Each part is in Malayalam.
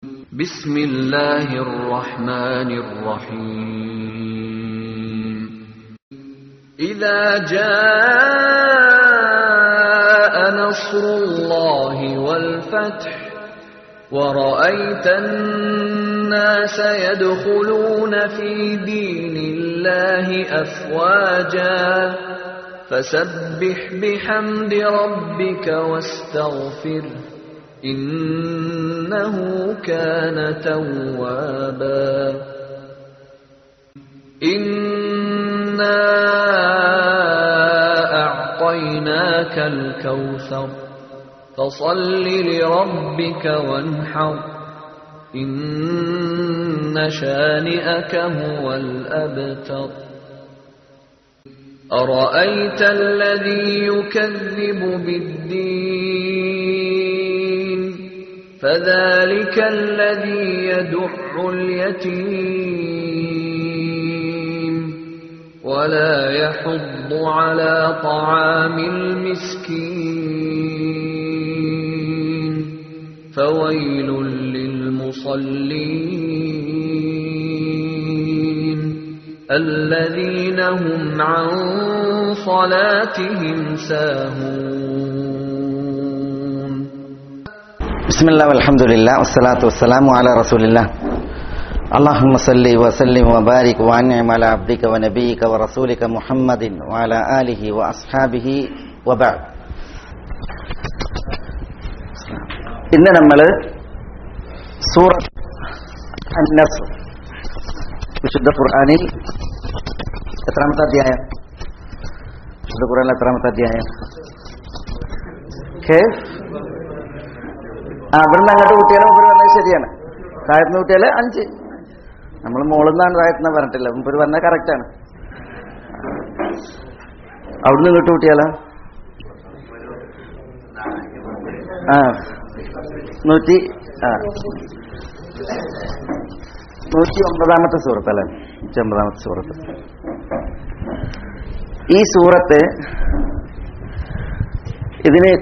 بسم الله الرحمن الرحيم إذا جاء نصر الله والفتح ورأيت الناس يدخلون في دين الله أفواجا فسبح بحمد ربك واستغفره إنه كان توابا إنا أعطيناك الكوثر فصل لربك وانحر إن شانئك هو الأبتر أرأيت الذي يكذب بالدين فذلك الذي يدع اليتيم ولا يحض على طعام المسكين فويل للمصلين الذين هم عن صلاتهم ساهون بسم الله والحمد لله والصلاة والسلام على رسول الله اللهم صل وسلم وبارك وانعم على عبدك ونبيك ورسولك محمد وعلى آله وأصحابه وبعد ഇന്ന് നമ്മൾ സൂറത്ത് അന്നസ് വിശുദ്ധ ഖുർആനിൽ എത്രാമത്തെ അധ്യായം വിശുദ്ധ ഖുർആനിൽ എത്രാമത്തെ അധ്യായം കേഫ് ആ ഇവിടുന്ന് അങ്ങോട്ട് കുട്ടികളെ മുമ്പ് പറഞ്ഞത് ശരിയാണ് താഴത്തുനിന്ന് കുട്ടികളെ അഞ്ച് നമ്മൾ മുകളിൽ നിന്നാണ് താഴത്തുനിന്ന് പറഞ്ഞിട്ടില്ല മുമ്പ് പറഞ്ഞത് കറക്റ്റാണ് അവിടുന്ന് ഇങ്ങോട്ട് കുട്ടിയാലോ ആ നൂറ്റി ആ നൂറ്റി ഒമ്പതാമത്തെ സൂറത്ത് അല്ലേ നൂറ്റി ഒമ്പതാമത്തെ സൂറത്ത് ഈ സൂറത്ത് ഇതിന്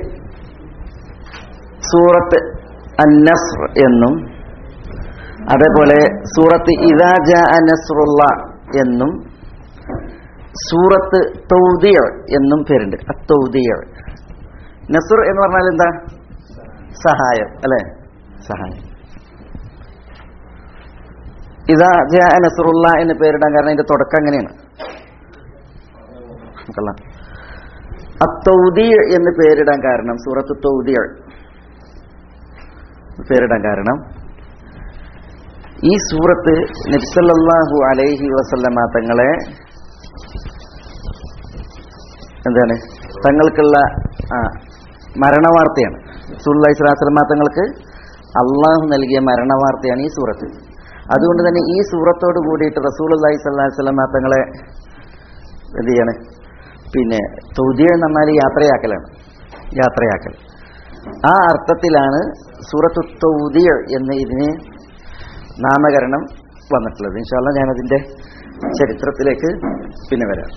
സൂറത്ത് അന്നസ്ർ എന്നും അതേപോലെ സൂറത്ത് ഇദാജ അനസ്രുള്ള എന്നും സൂറത്ത് തൗദിയ എന്നും പേരുണ്ട് അത്തൗദിയ നസുർ എന്ന് പറഞ്ഞാൽ എന്താ സഹായം അല്ലെ സഹായം ഇതാ ജാ നസുറുള്ള എന്ന് പേരിടാൻ കാരണം ഇതിന്റെ തുടക്കം അങ്ങനെയാണ് നമുക്കല്ല അത്തൗദി എന്ന് പേരിടാൻ കാരണം സൂറത്ത് തൗദിയ പേരിടാൻ കാരണം ഈ സൂറത്ത് നബ്സല്ലാഹു അലൈഹി വസല്ലമ തങ്ങളെ എന്താണ് തങ്ങൾക്കുള്ള ആ, മരണവാർത്തയാണ് സുല്ലാഹി സ്വലാസ്ലമ തങ്ങൾക്ക് അള്ളാഹു നൽകിയ മരണവാർത്തയാണ് ഈ സൂറത്ത് അതുകൊണ്ട് തന്നെ ഈ സൂറത്തോട് കൂടിയിട്ട് റസൂൽ അള്ളാഹി സ്വല്ലാഹി സ്വലമ തങ്ങളെ എന്ത് ചെയ്യാണ് പിന്നെ തൗദിയ എന്ന് പറഞ്ഞാൽ യാത്രയാക്കലാണ് യാത്രയാക്കൽ ആ അർത്ഥത്തിലാണ് സൂറത്തു തൗദിയ എന്ന് ഇതിന് നാമകരണം വന്നിട്ടുള്ളത് ഇൻഷാല്ല ഞാനതിന്റെ ചരിത്രത്തിലേക്ക് പിന്നെ വരാം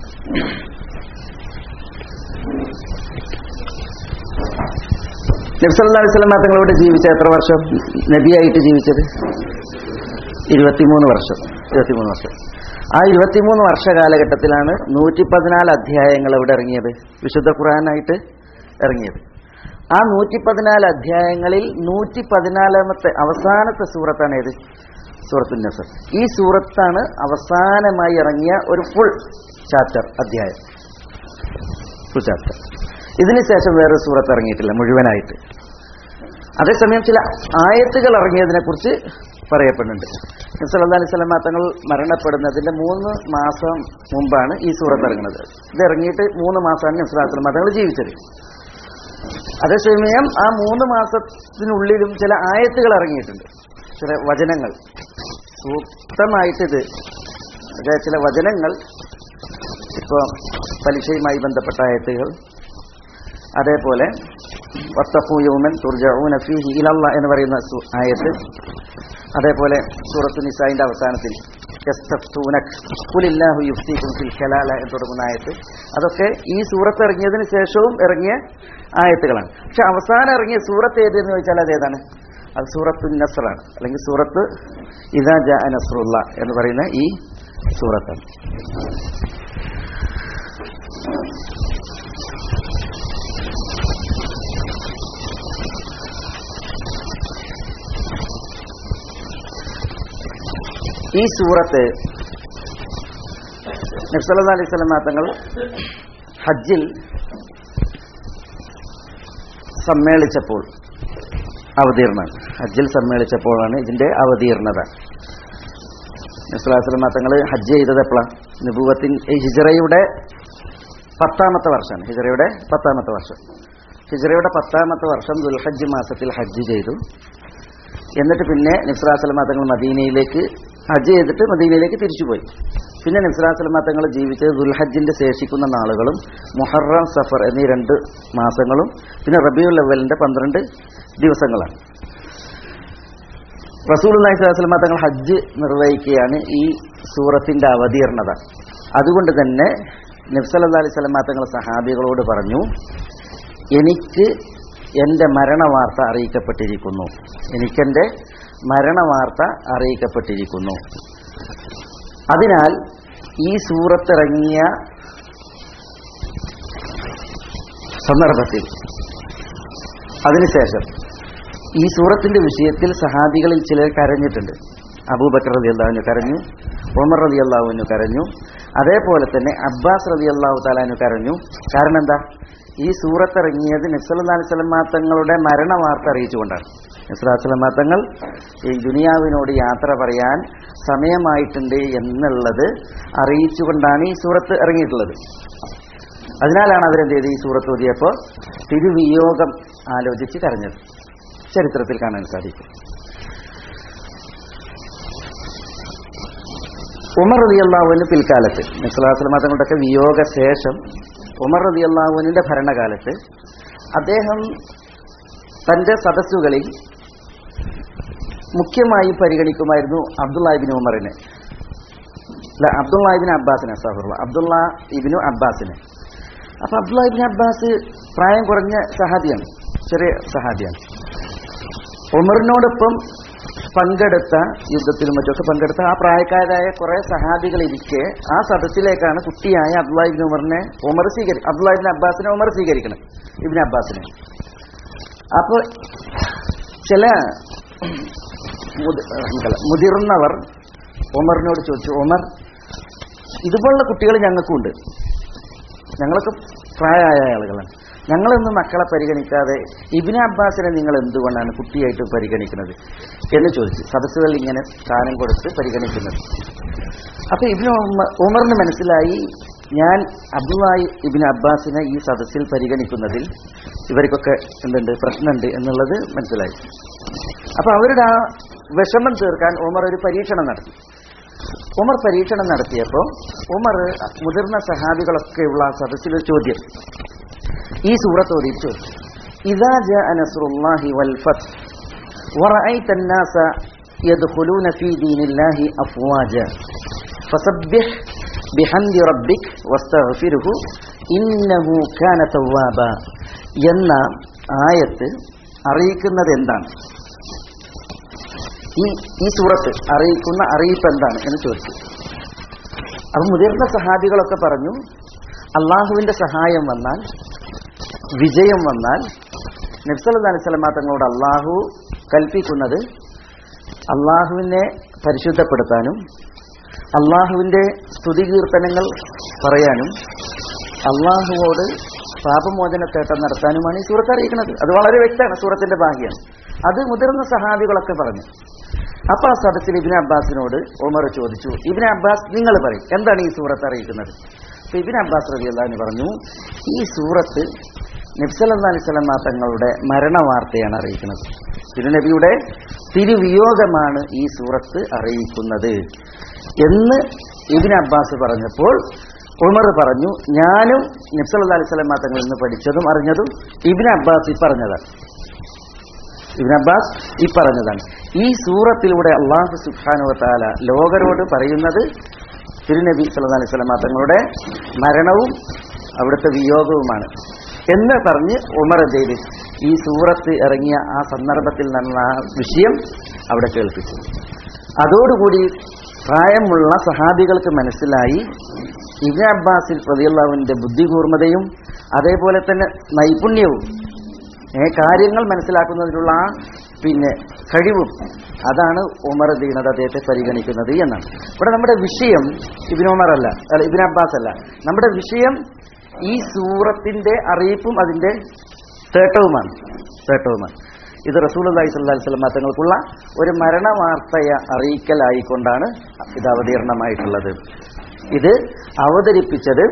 നബ്സല്ലാ വസ്ലം തങ്ങളോട് ജീവിച്ച എത്ര വർഷം നബിയായിട്ട് ജീവിച്ചത് ഇരുപത്തിമൂന്ന് വർഷം ഇരുപത്തിമൂന്ന് വർഷം ആ ഇരുപത്തിമൂന്ന് വർഷ കാലഘട്ടത്തിലാണ് നൂറ്റി പതിനാല് അധ്യായങ്ങൾ ഇവിടെ ഇറങ്ങിയത് വിശുദ്ധ ഖുറാനായിട്ട് ഇറങ്ങിയത് ആ നൂറ്റി പതിനാല് അധ്യായങ്ങളിൽ നൂറ്റി പതിനാലാമത്തെ അവസാനത്തെ സൂറത്താണ് ഏത് സൂറത്തുൽ നസർ ഈ സൂറത്താണ് അവസാനമായി ഇറങ്ങിയ ഒരു ഫുൾ ചാപ്റ്റർ അധ്യായം ഫുൾ ചാപ്റ്റർ ഇതിന് ശേഷം വേറെ സൂറത്ത് ഇറങ്ങിയിട്ടില്ല മുഴുവനായിട്ട് അതേസമയം ചില ആയത്തുകൾ ഇറങ്ങിയതിനെ കുറിച്ച് പറയപ്പെടുന്നുണ്ട് സല്ലല്ലാഹു അലൈഹി വസല്ലം തങ്ങൾ മരണപ്പെടുന്നതിന്റെ മൂന്ന് മാസം മുമ്പാണ് ഈ സൂറത്ത് ഇറങ്ങുന്നത് ഇത് ഇറങ്ങിയിട്ട് മൂന്ന് മാസമാണ് നബ്സലാസ്ലം തങ്ങൾ ജീവിച്ചത് അതേസമയം ആ മൂന്ന് മാസത്തിനുള്ളിലും ചില ആയത്തുകൾ ഇറങ്ങിയിട്ടുണ്ട് ചില വചനങ്ങൾ സൂക്തമായിട്ടിത് അതായത് ചില വചനങ്ങൾ ഇപ്പോൾ പലിശയുമായി ബന്ധപ്പെട്ട ആയത്തുകൾ അതേപോലെ വത്തഫു യൗമൻ തുർജഊന ഫീഹി ഇലല്ല എന്ന് പറയുന്ന സു- ആയത്ത് അതേപോലെ സൂറത്തു നിസായിന്റെ അവസാനത്തിൽ യസ്തഫ്തൂനക് ഖുലില്ലാഹു യുഫ്തീകും ഫിൽ കലാല എന്ന് തുടങ്ങുന്ന ആയത്ത് അതൊക്കെ ഈ സൂറത്ത് ഇറങ്ങിയതിന് ശേഷവും ഇറങ്ങിയ ആയത്തുകളാണ് പക്ഷെ അവസാനം ഇറങ്ങിയ സൂറത്ത് ഏതെന്ന് ചോദിച്ചാൽ അതേതാണ് അത് സൂറത്തു നസറാണ് അല്ലെങ്കിൽ സൂറത്ത് ഇതാ ജാ നസ്രുല്ല എന്ന് പറയുന്ന ഈ സൂറത്താണ് ഈ സൂറത്ത് നബ്സല്ലാ അലൈഹി സ്വലം തങ്ങൾ ഹജ്ജിൽ സമ്മേളിച്ചപ്പോൾ അവതീർണം ഹജ്ജിൽ സമ്മേളിച്ചപ്പോഴാണ് ഇതിന്റെ അവതീർണത നബ്സല്ലാസ്ലം തങ്ങൾ ഹജ്ജ് ചെയ്തത് എപ്പോഴാണ് നിബൂവത്തിൻ ഈ ഹിജറയുടെ പത്താമത്തെ വർഷമാണ് ഹിജറയുടെ പത്താമത്തെ വർഷം ഹിജറയുടെ പത്താമത്തെ വർഷം ദുൽഹജ്ജ് മാസത്തിൽ ഹജ്ജ് ചെയ്തു എന്നിട്ട് പിന്നെ നിസ്ലാസ്ലം തങ്ങൾ മദീനയിലേക്ക് ഹജ്ജ് ചെയ്തിട്ട് മദീനയിലേക്ക് തിരിച്ചുപോയി പിന്നെ നിസ്ലാസ്ലം തങ്ങൾ ജീവിച്ചത് ദുൽഹജ്ജിന്റെ ശേഷിക്കുന്ന നാളുകളും മുഹറം സഫർ എന്നീ രണ്ട് മാസങ്ങളും പിന്നെ റബിയുൽ അവലിന്റെ പന്ത്രണ്ട് ദിവസങ്ങളാണ് റസൂൽ അള്ളാഹിസ്ലാം തങ്ങൾ ഹജ്ജ് നിർവഹിക്കുകയാണ് ഈ സൂറത്തിന്റെ അവതീർണത അതുകൊണ്ട് തന്നെ നബ്സല്ലാ അലൈഹി സ്വലമാ തങ്ങൾ സഹാബികളോട് പറഞ്ഞു എനിക്ക് എൻ്റെ മരണവാർത്ത അറിയിക്കപ്പെട്ടിരിക്കുന്നു എനിക്കെൻ്റെ മരണവാർത്ത അറിയിക്കപ്പെട്ടിരിക്കുന്നു അതിനാൽ ഈ സൂറത്തിറങ്ങിയ സന്ദർഭത്തിൽ അതിനുശേഷം ഈ സൂറത്തിന്റെ വിഷയത്തിൽ സഹാബികളിൽ ചിലർ കരഞ്ഞിട്ടുണ്ട് അബൂബക്കർ റതി അള്ളാഹുനു കരഞ്ഞു ഉമർ റതി അള്ളാഹുനു കരഞ്ഞു അതേപോലെ തന്നെ അബ്ബാസ് റതി അള്ളാഹു താലാനു കരഞ്ഞു കാരണം എന്താ ഈ സൂറത്തിറങ്ങിയത് നിസ്ലാസ്ലമാ തങ്ങളുടെ മരണവാർത്ത അറിയിച്ചുകൊണ്ടാണ് നിസ്ലാസ്ലമാ തങ്ങൾ ഈ ദുനിയാവിനോട് യാത്ര പറയാൻ സമയമായിട്ടുണ്ട് എന്നുള്ളത് അറിയിച്ചുകൊണ്ടാണ് ഈ സൂറത്ത് ഇറങ്ങിയിട്ടുള്ളത് അതിനാലാണ് അവരെന്ത് ചെയ്ത് ഈ സൂറത്ത് ഓതിയപ്പോൾ തിരുവിയോഗം ആലോചിച്ച് കരഞ്ഞത് ചരിത്രത്തിൽ കാണാൻ സാധിക്കും ഉമർ റതി അള്ളാഹുവിന് പിൽക്കാലത്ത് നിസ്ലാസ്ലമാ തങ്ങളുടെയൊക്കെ വിയോഗ ശേഷം ഉമർ റതി അള്ളാഹുവിന്റെ ഭരണകാലത്ത് അദ്ദേഹം തന്റെ സദസ്സുകളിൽ മുഖ്യമായി പരിഗണിക്കുമായിരുന്നു അബ്ദുല്ലാഹിബിൻ ഉമറിനെ അല്ല അബ്ദുല്ലാഹിബിൻ അബ്ബാസിനെ സഹറുള്ള അബ്ദുള്ള ഇബിനു അബ്ബാസിനെ അപ്പൊ അബ്ദുല്ലാഹിബിൻ അബ്ബാസ് പ്രായം കുറഞ്ഞ സഹാബിയാണ് ചെറിയ സഹാബിയാണ് ഉമറിനോടൊപ്പം പങ്കെടുത്ത യുദ്ധത്തിലും മറ്റൊക്കെ പങ്കെടുത്ത ആ പ്രായക്കാരായ കുറെ സഹാബികൾ ഇരിക്കെ ആ സദസ്സിലേക്കാണ് കുട്ടിയായ അബ്ദുല്ലാഹിബിൻ ഉമറിനെ ഉമർ സ്വീകരി അബ്ദുല്ലാഹിബിൻ അബ്ബാസിനെ ഉമർ സ്വീകരിക്കണം ഇബിൻ അബ്ബാസിനെ അപ്പോൾ ചില മുതി- എന്തല്ല, മുതിർന്നവർ ഉമറിനോട് ചോദിച്ചു ഉമർ ഇതുപോലുള്ള കുട്ടികൾ ഞങ്ങൾക്കുണ്ട് ഞങ്ങളൊക്കെ പ്രായമായ ആളുകളാണ് ഞങ്ങളൊന്നും മക്കളെ പരിഗണിക്കാതെ ഇബിന് അബ്ബാസിനെ നിങ്ങൾ എന്തുകൊണ്ടാണ് കുട്ടിയായിട്ട് പരിഗണിക്കുന്നത് എന്ന് ചോദിച്ചു സദസ്സുകൾ ഇങ്ങനെ സ്ഥാനം കൊടുത്ത് പരിഗണിക്കുന്നത് അപ്പൊ ഇബിന് ഉമ- ഉമറിന് മനസ്സിലായി ഞാൻ അബ്ദുല്ലായി ഇബിന് അബ്ബാസിനെ ഈ സദസ്സിൽ പരിഗണിക്കുന്നതിൽ ഇവർക്കൊക്കെ എന്തുണ്ട് പ്രശ്നമുണ്ട് എന്നുള്ളത് മനസ്സിലായി അപ്പൊ അവരുടെ ആ വിഷമം തീർക്കാൻ ഉമർ ഒരു പരീക്ഷണം നടത്തി ഉമർ പരീക്ഷണം നടത്തിയപ്പോൾ ഉമർ മുതിർന്ന സഹാബികളൊക്കെയുള്ള ആ സദസ്സിൽ ഒരു ചോദ്യം ഈ സൂറത്ത് ഓതി ചോദിച്ചു ഇതാ ജാഅ നസ്റുല്ലാഹി വൽ ഫത്ത് ورأيت الناس يدخلون في دين الله أفواجا فسبح بحمد ربك واستغفره إنه كان توابا എന്ന ആയത്ത് അറിയിക്കുന്നത് എന്താണ് ഈ ഈ സൂറത്ത് അറിയിക്കുന്ന അറിയിപ്പ് എന്താണ് എന്ന് ചോദിച്ചു അപ്പൊ മുതിർന്ന സഹാബികളൊക്കെ പറഞ്ഞു അള്ളാഹുവിന്റെ സഹായം വന്നാൽ വിജയം വന്നാൽ നബ്സല്ലാ അലിസ്ലമാ തങ്ങളോട് അള്ളാഹു കൽപ്പിക്കുന്നത് അള്ളാഹുവിനെ പരിശുദ്ധപ്പെടുത്താനും അള്ളാഹുവിന്റെ സ്തുതികീർത്തനങ്ങൾ പറയാനും അള്ളാഹുവോട് പാപമോചന തേട്ടം നടത്താനുമാണ് ഈ സൂറത്ത് അറിയിക്കുന്നത് അത് വളരെ വ്യക്തമാണ് സൂറത്തിന്റെ ഭാഗ്യം അത് മുതിർന്ന സഹാബികളൊക്കെ പറഞ്ഞു അപ്പൊ ആ സദസ്സിൽ ഇബിൻ അബ്ബാസിനോട് ഉമർ ചോദിച്ചു ഇബിൻ അബ്ബാസ് നിങ്ങൾ പറയും എന്താണ് ഈ സൂറത്ത് അറിയിക്കുന്നത് അപ്പൊ ഇബിൻ അബ്ബാസ് റബി അള്ളഹാന് പറഞ്ഞു ഈ സൂറത്ത് നബ്സല്ലാ അലിസ്ലാം തങ്ങളുടെ മരണവാർത്തയാണ് അറിയിക്കുന്നത് തിരുനബിയുടെ തിരുവിയോഗമാണ് ഈ സൂറത്ത് അറിയിക്കുന്നത് എന്ന് ഇബിൻ അബ്ബാസ് പറഞ്ഞപ്പോൾ ഉമർ പറഞ്ഞു ഞാനും നബ്സല്ലാ അലിസ്ലാം തങ്ങളിൽ നിന്ന് പഠിച്ചതും അറിഞ്ഞതും ഇബിൻ അബ്ബാസ് ഈ പറഞ്ഞതാണ് ഇബിൻ അബ്ബാസ് ഈ പറഞ്ഞതാണ് ഈ സൂറത്തിലൂടെ അള്ളാഹു സുഖാനുവത്താല ലോകരോട് പറയുന്നത് തിരുനബി സല്ലല്ലാഹു അലൈഹി വസല്ലം തങ്ങളുടെ മരണവും അവിടുത്തെ വിയോഗവുമാണ് എന്ന് പറഞ്ഞ് ഉമർ എന്ത് ചെയ്ത് ഈ സൂറത്ത് ഇറങ്ങിയ ആ സന്ദർഭത്തിൽ നടന്ന ആ വിഷയം അവിടെ കേൾപ്പിച്ചു അതോടുകൂടി പ്രായമുള്ള സഹാബികൾക്ക് മനസ്സിലായി ഇബ്ന അബ്ബാസിൽ പ്രതിയുള്ളവന്റെ ബുദ്ധികൂർമ്മതയും അതേപോലെ തന്നെ നൈപുണ്യവും ഏ, കാര്യങ്ങൾ മനസ്സിലാക്കുന്നതിനുള്ള ആ പിന്നെ കഴിവും അതാണ് ഉമർ ദീനത് അദ്ദേഹത്തെ പരിഗണിക്കുന്നത് എന്നാണ് ഇവിടെ നമ്മുടെ വിഷയം ഇബിൻ ഉമർ അല്ല അല്ല ഇബിൻ അബ്ബാസ് അല്ല നമ്മുടെ വിഷയം ഈ സൂറത്തിന്റെ അറിയിപ്പും അതിന്റെ തേട്ടവുമാണ് തേട്ടവുമാണ് ഇത് റസൂൽ അള്ളഹി സ്വല്ലാ വസ്ലം തങ്ങൾക്കുള്ള ഒരു മരണ വാർത്തയെ അറിയിക്കലായിക്കൊണ്ടാണ് ഇത് അവതീർണമായിട്ടുള്ളത് ഇത് അവതരിപ്പിച്ചത്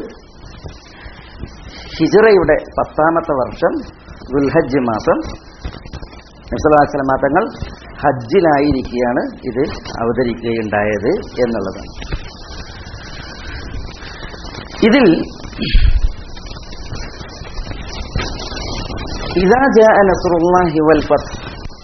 ഹിജറയുടെ പത്താമത്തെ വർഷം ദുൽഹജ്ജ് മാസം നിസ്ലാസ്ലമ തങ്ങൾ ഹജ്ജിലായിരിക്കുകയാണ് ഇത് അവതരിക്കുകയുണ്ടായത് എന്നുള്ളതാണ് ഇതിൽ ഇതാ ജാഅ നസ്റുല്ലാഹി വൽ ഫത്ത്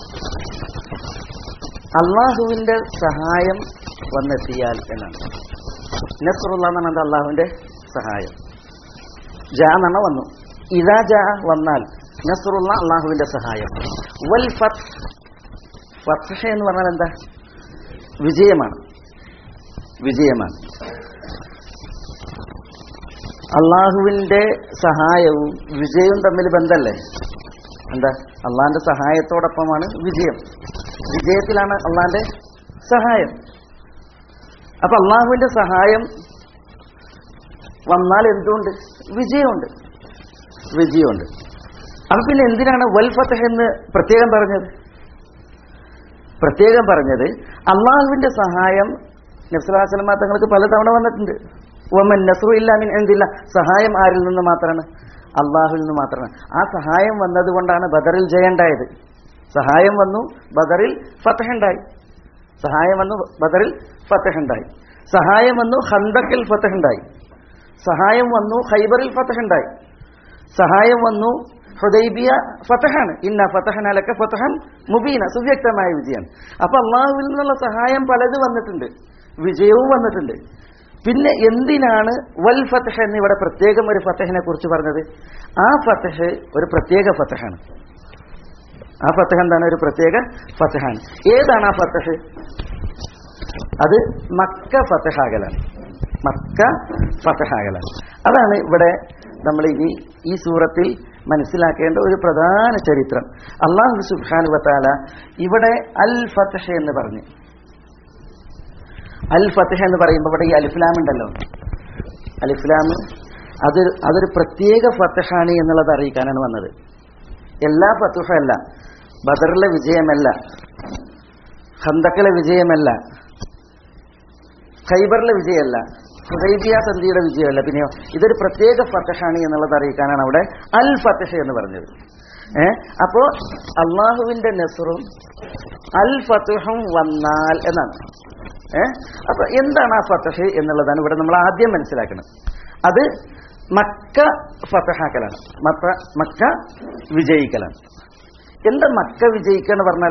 അള്ളാഹുവിന്റെ സഹായം വന്നെത്തിയാൽ എന്നാണ് നസ്റുല്ല എന്നാണ് അത് അള്ളാഹുവിന്റെ സഹായം ജാ എന്നാണ് വന്നു ഇതാ ജാ വന്നാൽ നസ്റുള്ള അള്ളാഹുവിന്റെ സഹായം വൽ ഫത്ത് ഫത്ഹ എന്ന് പറഞ്ഞാൽ എന്താ വിജയമാണ് വിജയമാണ് അള്ളാഹുവിന്റെ സഹായവും വിജയവും തമ്മിൽ ബന്ധമല്ലേ എന്താ അള്ളാഹിന്റെ സഹായത്തോടൊപ്പമാണ് വിജയം വിജയത്തിലാണ് അള്ളാഹിന്റെ സഹായം അപ്പൊ അള്ളാഹുവിന്റെ സഹായം വന്നാൽ എന്തുകൊണ്ട് വിജയമുണ്ട് വിജയമുണ്ട് അപ്പൊ പിന്നെ എന്തിനാണ് വൽ ഫത്തഹ് എന്ന് പ്രത്യേകം പറഞ്ഞത് പ്രത്യേകം പറഞ്ഞത് അള്ളാഹുവിന്റെ സഹായം നബ്സുലാസ്ലമ തങ്ങൾക്ക് പലതവണ വന്നിട്ടുണ്ട് ഒമൻ നസ്രു ഇല്ലാമിൻ എന്തില്ല സഹായം ആരിൽ നിന്ന് മാത്രമാണ് അള്ളാഹുവിൽ നിന്ന് മാത്രമാണ് ആ സഹായം വന്നതുകൊണ്ടാണ് ബദറിൽ ജയണ്ടായത് സഹായം വന്നു ബദറിൽ ഫത്തഹുണ്ടായി സഹായം വന്നു ബദറിൽ ഫത്തഹുണ്ടായി സഹായം വന്നു ഹന്തക്കിൽ ഫത്തഹുണ്ടായി സഹായം വന്നു ഖൈബറിൽ ഫത്തഹുണ്ടായി സഹായം വന്നു ഹുദൈബിയ ഫതഹാണ് ഇന്ന ഫതഹനലക്ക ഫതഹൻ മുബീന സുവ്യക്തമായ വിജയം അപ്പൊ അള്ളാഹുവിൽ നിന്നുള്ള സഹായം പലത് വന്നിട്ടുണ്ട് വിജയവും വന്നിട്ടുണ്ട് പിന്നെ എന്തിനാണ് വൽ ഫതഹ് എന്ന് ഇവിടെ പ്രത്യേകം ഒരു ഫതഹിനെ കുറിച്ച് പറഞ്ഞത് ആ ഫതഹ് ഒരു പ്രത്യേക ഫതഹാണ് ആ ഫതഹ് എന്താണ് ഒരു പ്രത്യേക ഫതഹാണ് ഏതാണ് ആ ഫതഹ് അത് മക്ക ഫതഹാകലാണ് മക്ക ഫതഹാകലാണ് അതാണ് ഇവിടെ നമ്മൾ ഈ ഈ സൂറത്തിൽ മനസ്സിലാക്കേണ്ട ഒരു പ്രധാന ചരിത്രം അള്ളാഹു സുബ്ഹാനു വത്താല ഇവിടെ അൽ ഫതഹ് എന്ന് പറഞ്ഞു അൽ ഫതഹ് എന്ന് പറയുമ്പോൾ ഇവിടെ ഈ അലിഫ്ലാം ഉണ്ടല്ലോ അലിഫ്ലാം അത് അതൊരു പ്രത്യേക ഫതഹാണ് എന്നുള്ളത് അറിയിക്കാനാണ് വന്നത് എല്ലാ ഫത്തുഹല്ല ബദറിലെ വിജയമല്ല ഹന്തക്കിലെ വിജയമല്ല ഖൈബറിലെ വിജയമല്ല ഹുദൈബിയ സന്ധിയുടെ വിജയമല്ല പിന്നെയോ ഇതൊരു പ്രത്യേക ഫതഹാണ് എന്നുള്ളത് അറിയിക്കാനാണ് അവിടെ അൽ ഫതഹ് എന്ന് പറഞ്ഞത് ഏ അപ്പോ അള്ളാഹുവിന്റെ നെസറും അൽ ഫതുഹും വന്നാൽ എന്നാണ് ഏ അപ്പൊ എന്താണ് ആ ഫതഹ് എന്നുള്ളതാണ് ഇവിടെ നമ്മൾ ആദ്യം മനസ്സിലാക്കുന്നത് അത് മക്ക ഫതഹാക്കലാണ് മക്ക മക്ക വിജയിക്കലാണ് എന്താ മക്ക വിജയിക്കുക എന്ന് പറഞ്ഞാൽ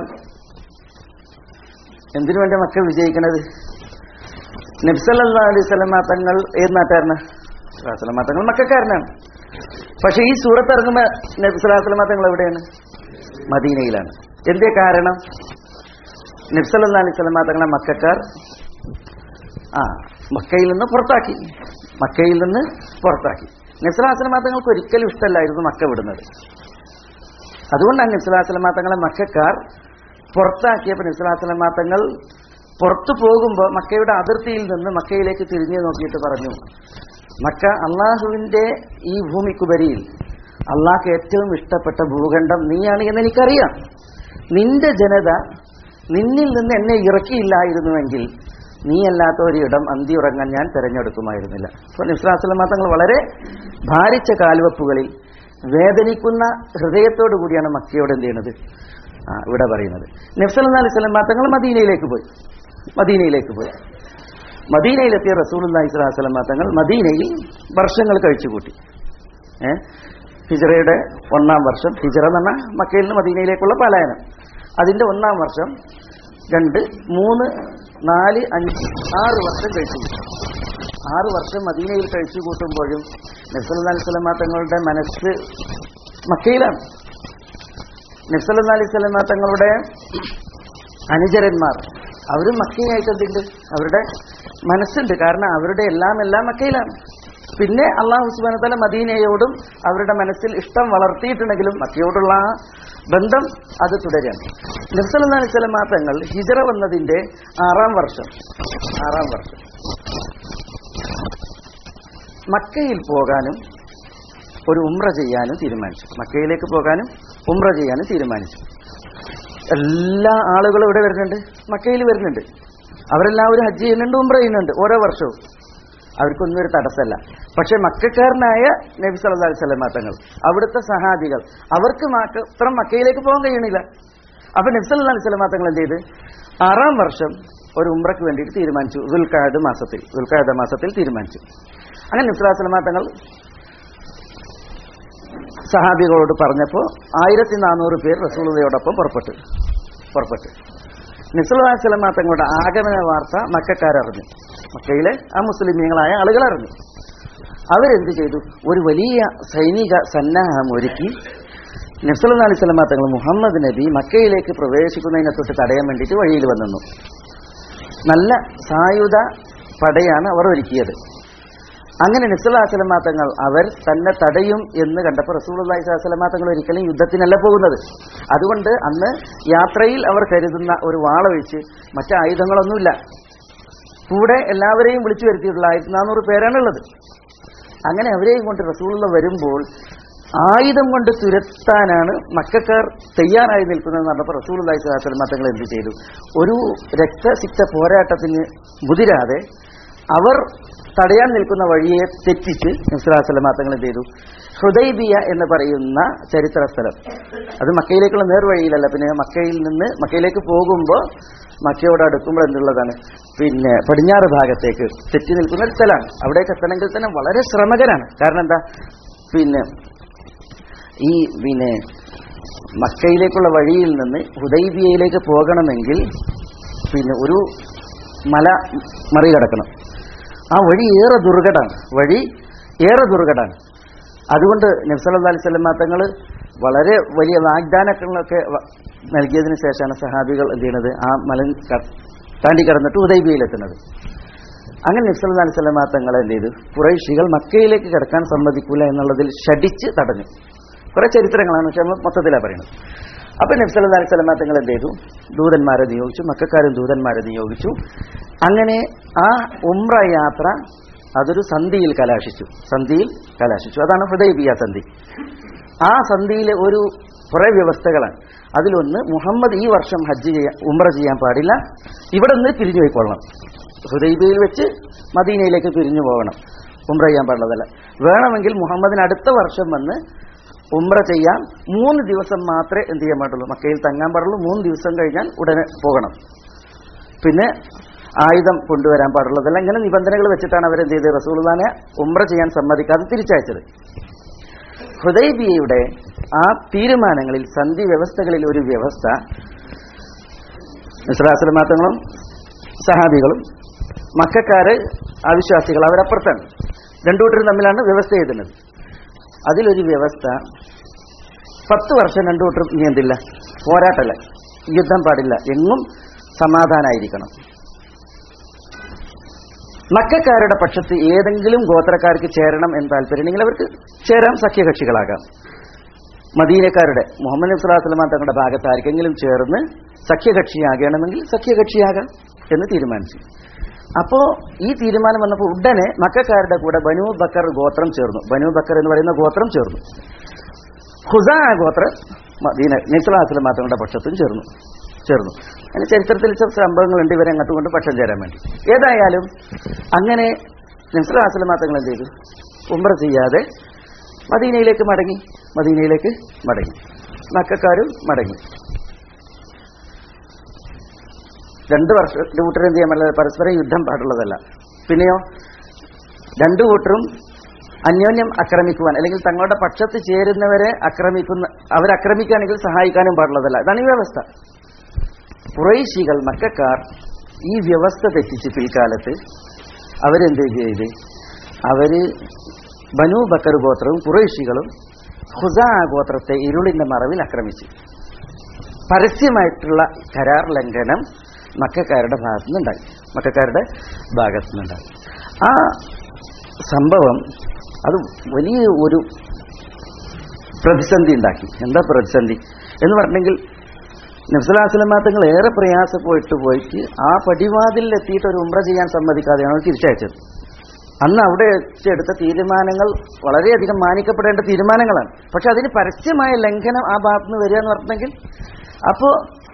എന്തിനു വേണ്ടി മക്ക വിജയിക്കണത് നബ്സല്ലാ അലൈഹി സ്വലമ തങ്ങൾ ഏത് നാട്ടുകാരന് സ്വലമ തങ്ങൾ മക്കാരനാണ് പക്ഷെ ഈ സൂറത്ത് ഇറങ്ങുമ്പോ നബ്സലാസ്ലമ തങ്ങൾ എവിടെയാണ് മദീനയിലാണ് എന്തേ കാരണം നബ്സല്ലാ അലൈഹി സ്വലമ തങ്ങളെ മക്കാർ ആ മക്കയിൽ നിന്ന് പുറത്താക്കി മക്കയിൽ നിന്ന് പുറത്താക്കി നബ്സലാസ്ലമ തങ്ങൾക്ക് ഒരിക്കലും ഇഷ്ടമല്ലായിരുന്നു മക്ക വിടുന്നത് അതുകൊണ്ടാണ് നബ്സലാസ്ലമ തങ്ങളെ മക്കാർ പുറത്താക്കിയപ്പോൾ നബ്സലാസ്ലമ തങ്ങൾ പുറത്തു പോകുമ്പോൾ മക്കയുടെ അതിർത്തിയിൽ നിന്ന് മക്കയിലേക്ക് തിരിഞ്ഞു നോക്കിയിട്ട് പറഞ്ഞു മക്ക അള്ളാഹുവിന്റെ ഈ ഭൂമിക്കുപരിയിൽ അള്ളാഹ്ക്ക് ഏറ്റവും ഇഷ്ടപ്പെട്ട ഭൂഖണ്ഡം നീയാണ് എന്ന് എനിക്കറിയാം നിന്റെ ജനത നിന്നിൽ നിന്ന് എന്നെ ഇറക്കിയില്ലായിരുന്നുവെങ്കിൽ നീ അല്ലാത്ത ഒരിടം അന്തി ഉറങ്ങാൻ ഞാൻ തിരഞ്ഞെടുക്കുമായിരുന്നില്ല അപ്പോൾ നിസ്ലാസ്ലമ തങ്ങൾ വളരെ ഭാരിച്ച കാൽവെപ്പുകളിൽ വേദനിക്കുന്ന ഹൃദയത്തോടു കൂടിയാണ് മക്കയോട് എന്ത് ചെയ്യണത് ആ, ഇവിടെ പറയുന്നത് നഫ്സൽ അലൈഹി സ്വലം തങ്ങൾ മദീനയിലേക്ക് പോയി മദീനയിലേക്ക് പോയി മദീനയിലെത്തിയ റസൂൽ അലൈഹി സ്വലാസ്ലം തങ്ങൾ മദീനയിൽ വർഷങ്ങൾ കഴിച്ചുകൂട്ടി ഏ ഹിജറയുടെ ഒന്നാം വർഷം ഹിജറ എന്ന് പറഞ്ഞാൽ മക്കയിൽ നിന്ന് മദീനയിലേക്കുള്ള പലായനം അതിന്റെ ഒന്നാം വർഷം രണ്ട് മൂന്ന് നാല് അഞ്ച് ആറ് വർഷം കഴിച്ചു കൂട്ടി ആറ് വർഷം മദീനയിൽ കഴിച്ചു കൂട്ടുമ്പോഴും നബ്സൽ അലൈഹി സ്വലം തങ്ങളുടെ മനസ്സ് മക്കയിലാണ് നബ്സല്ലാ അലൈഹി സ്വലമ തങ്ങളുടെ അനുചരന്മാർ അവരും മക്കയായിട്ട് എന്തുണ്ട് അവരുടെ മനസ്സുണ്ട് കാരണം അവരുടെ എല്ലാം എല്ലാം മക്കയിലാണ് പിന്നെ അള്ളാഹു സുബാനത്തല മദീനയോടും അവരുടെ മനസ്സിൽ ഇഷ്ടം വളർത്തിയിട്ടുണ്ടെങ്കിലും മക്കയോടുള്ള ആ ബന്ധം അത് തുടരാണ് നിർസലി സ്വലമാ തങ്ങൾ ഹിജറ വന്നതിന്റെ ആറാം വർഷം ആറാം വർഷം മക്കയിൽ പോകാനും ഒരു ഉംറ ചെയ്യാനും തീരുമാനിച്ചു മക്കയിലേക്ക് പോകാനും ഉംറ ചെയ്യാനും തീരുമാനിച്ചു എല്ലാ ആളുകളും ഇവിടെ വരുന്നുണ്ട് മക്കയിൽ വരുന്നുണ്ട് അവരെല്ലാവരും ഹജ്ജ് ചെയ്യുന്നുണ്ട് ഉംറ ചെയ്യുന്നുണ്ട് ഓരോ വർഷവും അവർക്കൊന്നും ഒരു തടസ്സമല്ല പക്ഷെ മക്കാരനായ നബി സല്ലല്ലാഹു അലൈഹി വസല്ലം തങ്ങൾ അവിടുത്തെ സഹാബികൾ അവർക്ക് മാത്രം മക്കയിലേക്ക് പോകാൻ കഴിയണില്ല അപ്പൊ നബി സല്ലല്ലാഹു അലൈഹി വസല്ലം തങ്ങൾ എന്ത് ചെയ്ത് ആറാം വർഷം ഒരു ഉംറയ്ക്ക് വേണ്ടിയിട്ട് തീരുമാനിച്ചു ദുൽഖാദ് മാസത്തിൽ ദുൽഖാദ മാസത്തിൽ തീരുമാനിച്ചു അങ്ങനെ നബി സല്ലല്ലാഹു അലൈഹി വസല്ലം തങ്ങൾ സഹാബികളോട് പറഞ്ഞപ്പോൾ ആയിരത്തി നാനൂറ് പേർ റസൂലതയോടൊപ്പം പുറപ്പെട്ടു പുറപ്പെട്ടു നിസ്ലാസ്ലമ തങ്ങളുടെ ആഗമന വാർത്ത മക്കാരറിഞ്ഞു മക്കയിലെ ആ മുസ്ലിമീങ്ങളായ ആളുകൾ അറിഞ്ഞു അവരെന്ത് ചെയ്തു ഒരു വലിയ സൈനിക സന്നാഹം ഒരുക്കി നബ്സല്ലാ അലൈഹി സ്വലമ തങ്ങൾ മുഹമ്മദ് നബി മക്കയിലേക്ക് പ്രവേശിക്കുന്നതിനെ തൊട്ട് തടയാൻ വേണ്ടിയിട്ട് വഴിയിൽ വന്നു നല്ല സായുധ പടയാണ് അവർ ഒരുക്കിയത് അങ്ങനെ നിസ്ലാസ്ലമ തങ്ങൾ അവർ തന്നെ തടയും എന്ന് കണ്ടപ്പോൾ റസൂൽ അള്ളഹി സ്വലമ തങ്ങൾ ഒരിക്കലും യുദ്ധത്തിനല്ല പോകുന്നത് അതുകൊണ്ട് അന്ന് യാത്രയിൽ അവർ കരുതുന്ന ഒരു വാളൊഴിച്ച് മറ്റു ആയുധങ്ങളൊന്നുമില്ല കൂടെ എല്ലാവരെയും വിളിച്ചു വരുത്തിയിട്ടുള്ള ആയിരത്തി നാനൂറ് പേരാണുള്ളത് അങ്ങനെ അവരെയും കൊണ്ട് റസൂലുള്ള വരുമ്പോൾ ആയുധം കൊണ്ട് തുരത്താനാണ് മക്കാർ തയ്യാറായി നിൽക്കുന്നതെന്ന് പറഞ്ഞപ്പോൾ റസൂൽ അള്ളഹി സ്വലാസ്ലമ തങ്ങൾ എന്ത് ചെയ്തു ഒരു രക്തസിക്ത പോരാട്ടത്തിന് മുതിരാതെ അവർ തടയാൻ നിൽക്കുന്ന വഴിയെ തെറ്റിച്ച് നബ്സുലാസ്ലമ തങ്ങൾ എന്ത് ചെയ്തു ഹൃദൈബിയ എന്ന് പറയുന്ന ചരിത്ര സ്ഥലം അത് മക്കയിലേക്കുള്ള നേർവഴിയിലല്ല പിന്നെ മക്കയിൽ നിന്ന് മക്കയിലേക്ക് പോകുമ്പോൾ മക്കയോട് അടുക്കുമ്പോൾ എന്തുള്ളതാണ് പിന്നെ പടിഞ്ഞാറ് ഭാഗത്തേക്ക് തെറ്റി നിൽക്കുന്ന ഒരു സ്ഥലമാണ് അവിടേക്ക് എത്തണമെങ്കിൽ തന്നെ വളരെ ശ്രമകരാണ് കാരണം എന്താ പിന്നെ ഈ പിന്നെ മക്കയിലേക്കുള്ള വഴിയിൽ നിന്ന് ഹുദൈബിയയിലേക്ക് പോകണമെങ്കിൽ പിന്നെ ഒരു മല മറികടക്കണം ആ വഴി ഏറെ ദുർഘടാണ് വഴി ഏറെ ദുർഘടാണ് അതുകൊണ്ട് നബ്സല്ലാ അലൈഹി സ്വലം തങ്ങൾ വളരെ വലിയ വാഗ്ദാനങ്ങളൊക്കെ വ- നൽകിയതിന് ശേഷമാണ് സഹാബികൾ എന്ത് ചെയ്യുന്നത് ആ മല ക- താണ്ടി കടന്നിട്ട് ഉദൈബിയിലെത്തുന്നത് അങ്ങനെ നബ്സല്ലാ അലൈഹി സ്വലം തങ്ങൾ എന്ത് ചെയ്തു കുറേശികൾ മക്കയിലേക്ക് കിടക്കാൻ സമ്മതിക്കൂല എന്നുള്ളതിൽ ഷടിച്ച് തടഞ്ഞു കുറെ ചരിത്രങ്ങളാണ് പക്ഷെ നമ്മൾ മൊത്തത്തിലാണ് പറയുന്നത് അപ്പൊ നബ്സല്ലാ അലൈഹി സ്വലം തങ്ങൾ എന്ത് ചെയ്തു ദൂതന്മാരെ നിയോഗിച്ചു മക്കാരും ദൂതന്മാരെ നിയോഗിച്ചു അങ്ങനെ ആ ഉംറ യാത്ര അതൊരു സന്ധിയിൽ കലാശിച്ചു സന്ധിയിൽ കലാശിച്ചു അതാണ് ഹൃദയബിയ സന്ധി ആ സന്ധിയിലെ ഒരു കുറെ വ്യവസ്ഥകളാണ് അതിലൊന്ന് മുഹമ്മദ് ഈ വർഷം ഹജ്ജ് ചെയ്യാൻ ഉംറ ചെയ്യാൻ പാടില്ല ഇവിടെ നിന്ന് പിരിഞ്ഞു പോയിക്കൊള്ളണം ഹുദൈബിയിൽ വെച്ച് മദീനയിലേക്ക് പിരിഞ്ഞു പോകണം ഉംറ ചെയ്യാൻ പാടുള്ളതല്ല വേണമെങ്കിൽ മുഹമ്മദിന് അടുത്ത വർഷം വന്ന് ഉംറ ചെയ്യാൻ മൂന്ന് ദിവസം മാത്രമേ എന്ത് ചെയ്യാൻ പാടുള്ളൂ മക്കയിൽ തങ്ങാൻ പാടുള്ളൂ മൂന്ന് ദിവസം കഴിഞ്ഞാൽ ഉടനെ പോകണം പിന്നെ ആയുധം കൊണ്ടുവരാൻ പാടുള്ളതല്ല ഇങ്ങനെ നിബന്ധനകൾ വെച്ചിട്ടാണ് അവരെന്ത് ചെയ്തത് റസൂൽദാനെ ഉംറ ചെയ്യാൻ സമ്മതിക്കാതെ തിരിച്ചയച്ചത് ഹുദൈബിയയുടെ ആ തീരുമാനങ്ങളിൽ സന്ധി വ്യവസ്ഥകളിൽ ഒരു വ്യവസ്ഥ മിസ്രാസലമാത്തങ്ങളും സഹാബികളും മക്കാര് അവിശ്വാസികൾ അവരപ്പുറത്താണ് രണ്ടു കൂട്ടരും തമ്മിലാണ് വ്യവസ്ഥ എഴുതുന്നത് അതിലൊരു വ്യവസ്ഥ പത്ത് വർഷം രണ്ടു കൂട്ടരും ഇനി എന്തില്ല പോരാട്ടല്ല യുദ്ധം പാടില്ല എങ്ങും സമാധാനായിരിക്കണം മക്കാരുടെ പക്ഷത്ത് ഏതെങ്കിലും ഗോത്രക്കാർക്ക് ചേരണം എന്ന് താല്പര്യമുണ്ടെങ്കിൽ അവർക്ക് ചേരാം സഖ്യകക്ഷികളാകാം മദീനക്കാരുടെ മുഹമ്മദ് നബി സ്വല്ലല്ലാഹു അലൈഹി വസല്ലം തങ്ങളുടെ ഭാഗത്ത് ആർക്കെങ്കിലും ചേർന്ന് സഖ്യകക്ഷിയാകണമെങ്കിൽ സഖ്യകക്ഷിയാകാം എന്ന് തീരുമാനിച്ചു അപ്പോ ഈ തീരുമാനം വന്നപ്പോൾ ഉടനെ മക്കാരുടെ കൂടെ ബനു ബക്കർ ഗോത്രം ചേർന്നു ബനു ബക്കർ എന്ന് പറയുന്ന ഗോത്രം ചേർന്നു ഹുസാ ഗോത്രം മദീന നിസ്ലാസിലെ മാത്രങ്ങളുടെ പക്ഷത്തും ചേർന്നു ചേർന്നു അങ്ങനെ ചരിത്രത്തിൽ ചില സംഭവങ്ങളുണ്ട് ഇവരെ അങ്ങോട്ട് കൊണ്ട് പക്ഷം ചേരാൻ വേണ്ടി ഏതായാലും അങ്ങനെ നിസ്ലാസിലെ മാത്രങ്ങൾ എന്ത് ചെയ്തു ഉംറ ചെയ്യാതെ മദീനയിലേക്ക് മടങ്ങി മദീനയിലേക്ക് മടങ്ങി മക്കാരും മടങ്ങി രണ്ട് വർഷം രണ്ട് കൂട്ടരും എന്ത് ചെയ്യാൻ പാടില്ല പരസ്പരം യുദ്ധം പാടുള്ളതല്ല പിന്നെയോ രണ്ടു കൂട്ടരും അന്യോന്യം ആക്രമിക്കുവാൻ അല്ലെങ്കിൽ തങ്ങളുടെ പക്ഷത്ത് ചേരുന്നവരെ ആക്രമിക്കുന്ന അവരാക്രമിക്കുകയാണെങ്കിൽ സഹായിക്കാനും പാടുള്ളതല്ല ഇതാണ് ഈ വ്യവസ്ഥ കുറേശികൾ മക്കാർ ഈ വ്യവസ്ഥ തെറ്റിച്ച് പിൽക്കാലത്ത് അവരെന്ത് ചെയ്ത് അവര് ബനു ബക്കർ ഗോത്രവും കുറേശികളും ഹുസാ ഗോത്രത്തെ ഇരുളിന്റെ മറവിൽ ആക്രമിച്ചു പരസ്യമായിട്ടുള്ള കരാർ ലംഘനം മക്കാരുടെ ഭാഗത്തു നിന്നുണ്ടായി മക്കാരുടെ ഭാഗത്തു നിന്നുണ്ടായി ആ സംഭവം അത് വലിയ ഒരു പ്രതിസന്ധി ഉണ്ടാക്കി എന്താ പ്രതിസന്ധി എന്ന് പറഞ്ഞെങ്കിൽ നബ്സലാസ്ലമാങ്ങൾ ഏറെ പ്രയാസപ്പെട്ട് പോയിട്ട് ആ പടിവാതിലിൽ എത്തിയിട്ട് ഒരു ഉമ്ര ചെയ്യാൻ സമ്മതിക്കാതെയാണ് അവർ തിരിച്ചയച്ചത് അന്ന് അവിടെ വെച്ചെടുത്ത തീരുമാനങ്ങൾ വളരെയധികം മാനിക്കപ്പെടേണ്ട തീരുമാനങ്ങളാണ് പക്ഷെ അതിന് പരസ്യമായ ലംഘനം ആ ഭാഗത്ത് നിന്ന് വരിക എന്ന് പറഞ്ഞെങ്കിൽ അപ്പോൾ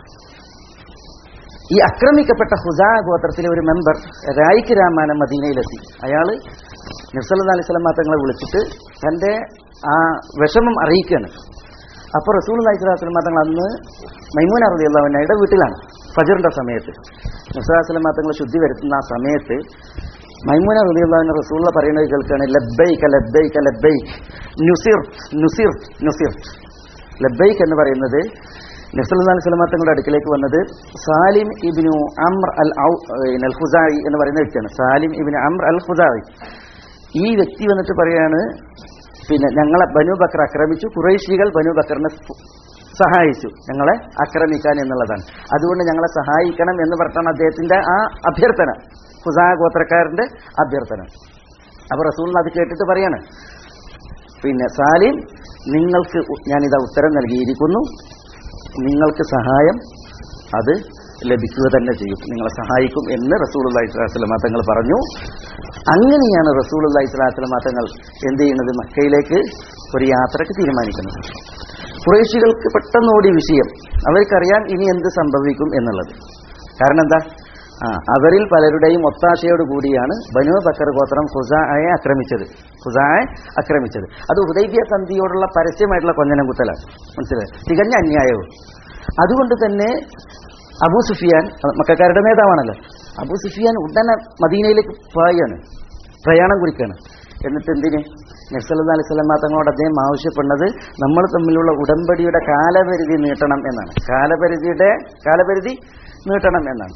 ഈ ആക്രമിക്കപ്പെട്ട ഹുസാ ഗോത്രത്തിലെ ഒരു മെമ്പർ രായിക്ക് രാമാനം മദീനയിലെത്തി അയാൾ നബ്സല്ലാ അലൈഹി സ്വലം തങ്ങളെ വിളിച്ചിട്ട് തൻ്റെ ആ വിഷമം അറിയിക്കുകയാണ് അപ്പോൾ റസൂൽ അലൈഹി സ്വലാസ്ലം തങ്ങൾ അന്ന് മൈമൂൻ അറിയുള്ളവനയുടെ വീട്ടിലാണ് ഫജറിന്റെ സമയത്ത് നബ്സലാസ്ലം തങ്ങൾ ശുദ്ധി വരുത്തുന്ന ആ സമയത്ത് മൈമൂന റളിയല്ലാഹു റസൂള്ള പറയുന്നത് കേൾക്കുകയാണ് ലബ്ബൈക ലബ്ബൈക ലബ്ബൈക് നുസിർ നുസിർ നുസിർ ലബ്ബൈക് എന്ന് പറയുന്നത് നബ്സല്ലാ അലൈഹി സ്വലമ തങ്ങളുടെ അടുക്കിലേക്ക് വന്നത് സാലിം ഇബിനു അമ്ര അൽ ഔ അൽ ഖുസായി എന്ന് പറയുന്ന വ്യക്തിയാണ് സാലിം ഇബിന് അമ്ര അൽ ഖുസായി ഈ വ്യക്തി വന്നിട്ട് പറയാണ് പിന്നെ ഞങ്ങളെ ബനു ബക്കർ ആക്രമിച്ചു കുറേശികൾ ബനു ബക്കറിനെ സഹായിച്ചു ഞങ്ങളെ ആക്രമിക്കാൻ എന്നുള്ളതാണ് അതുകൊണ്ട് ഞങ്ങളെ സഹായിക്കണം എന്ന് പറഞ്ഞാണ് അദ്ദേഹത്തിന്റെ ആ അഭ്യർത്ഥന ഖുസാ ഗോത്രക്കാരന്റെ അഭ്യർത്ഥന അപ്പൊ റസൂൽ അത് കേട്ടിട്ട് പറയാണ് പിന്നെ സാലിം നിങ്ങൾക്ക് ഞാനിതാ ഉത്തരം നൽകിയിരിക്കുന്നു നിങ്ങൾക്ക് സഹായം അത് ലഭിക്കുക തന്നെ ചെയ്യും നിങ്ങളെ സഹായിക്കും എന്ന് റസൂൽ അള്ളഹി സ്വലാസ്ലമ തങ്ങൾ പറഞ്ഞു അങ്ങനെയാണ് റസൂൽ അള്ളഹി സ്വലാസ്ലമ തങ്ങൾ എന്ത് ചെയ്യുന്നത് മക്കയിലേക്ക് ഒരു യാത്രക്ക് തീരുമാനിക്കുന്നത് കുറേശികൾക്ക് പെട്ടെന്ന് ഓടിയ വിഷയം അവർക്കറിയാൻ ഇനി എന്ത് സംഭവിക്കും എന്നുള്ളത് കാരണം എന്താ ആ അവരിൽ പലരുടെയും ഒത്താശയോട് കൂടിയാണ് ബനു ബക്കർ ഗോത്രം ഖുസായെ ആക്രമിച്ചത് ഖുസായെ ആക്രമിച്ചത് അത് ഹുദൈബിയ സന്ധിയോടുള്ള പരസ്യമായിട്ടുള്ള കൊഞ്ഞനം കുത്തലാണ് മനസ്സിലായി തികഞ്ഞ അന്യായവും അതുകൊണ്ട് തന്നെ അബൂ സുഫിയാൻ മക്കാരുടെ നേതാവാണല്ലോ അബൂ സുഫിയാൻ ഉടനെ മദീനയിലേക്ക് പായാണ് പ്രയാണം കുറിക്കാണ് എന്നിട്ട് എന്തിന് നബ്സല്ലാ അലൈഹി സ്വലം തങ്ങളോട് അദ്ദേഹം ആവശ്യപ്പെടുന്നത് നമ്മൾ തമ്മിലുള്ള ഉടമ്പടിയുടെ കാലപരിധി നീട്ടണം എന്നാണ് കാലപരിധിയുടെ കാലപരിധി നീട്ടണം എന്നാണ്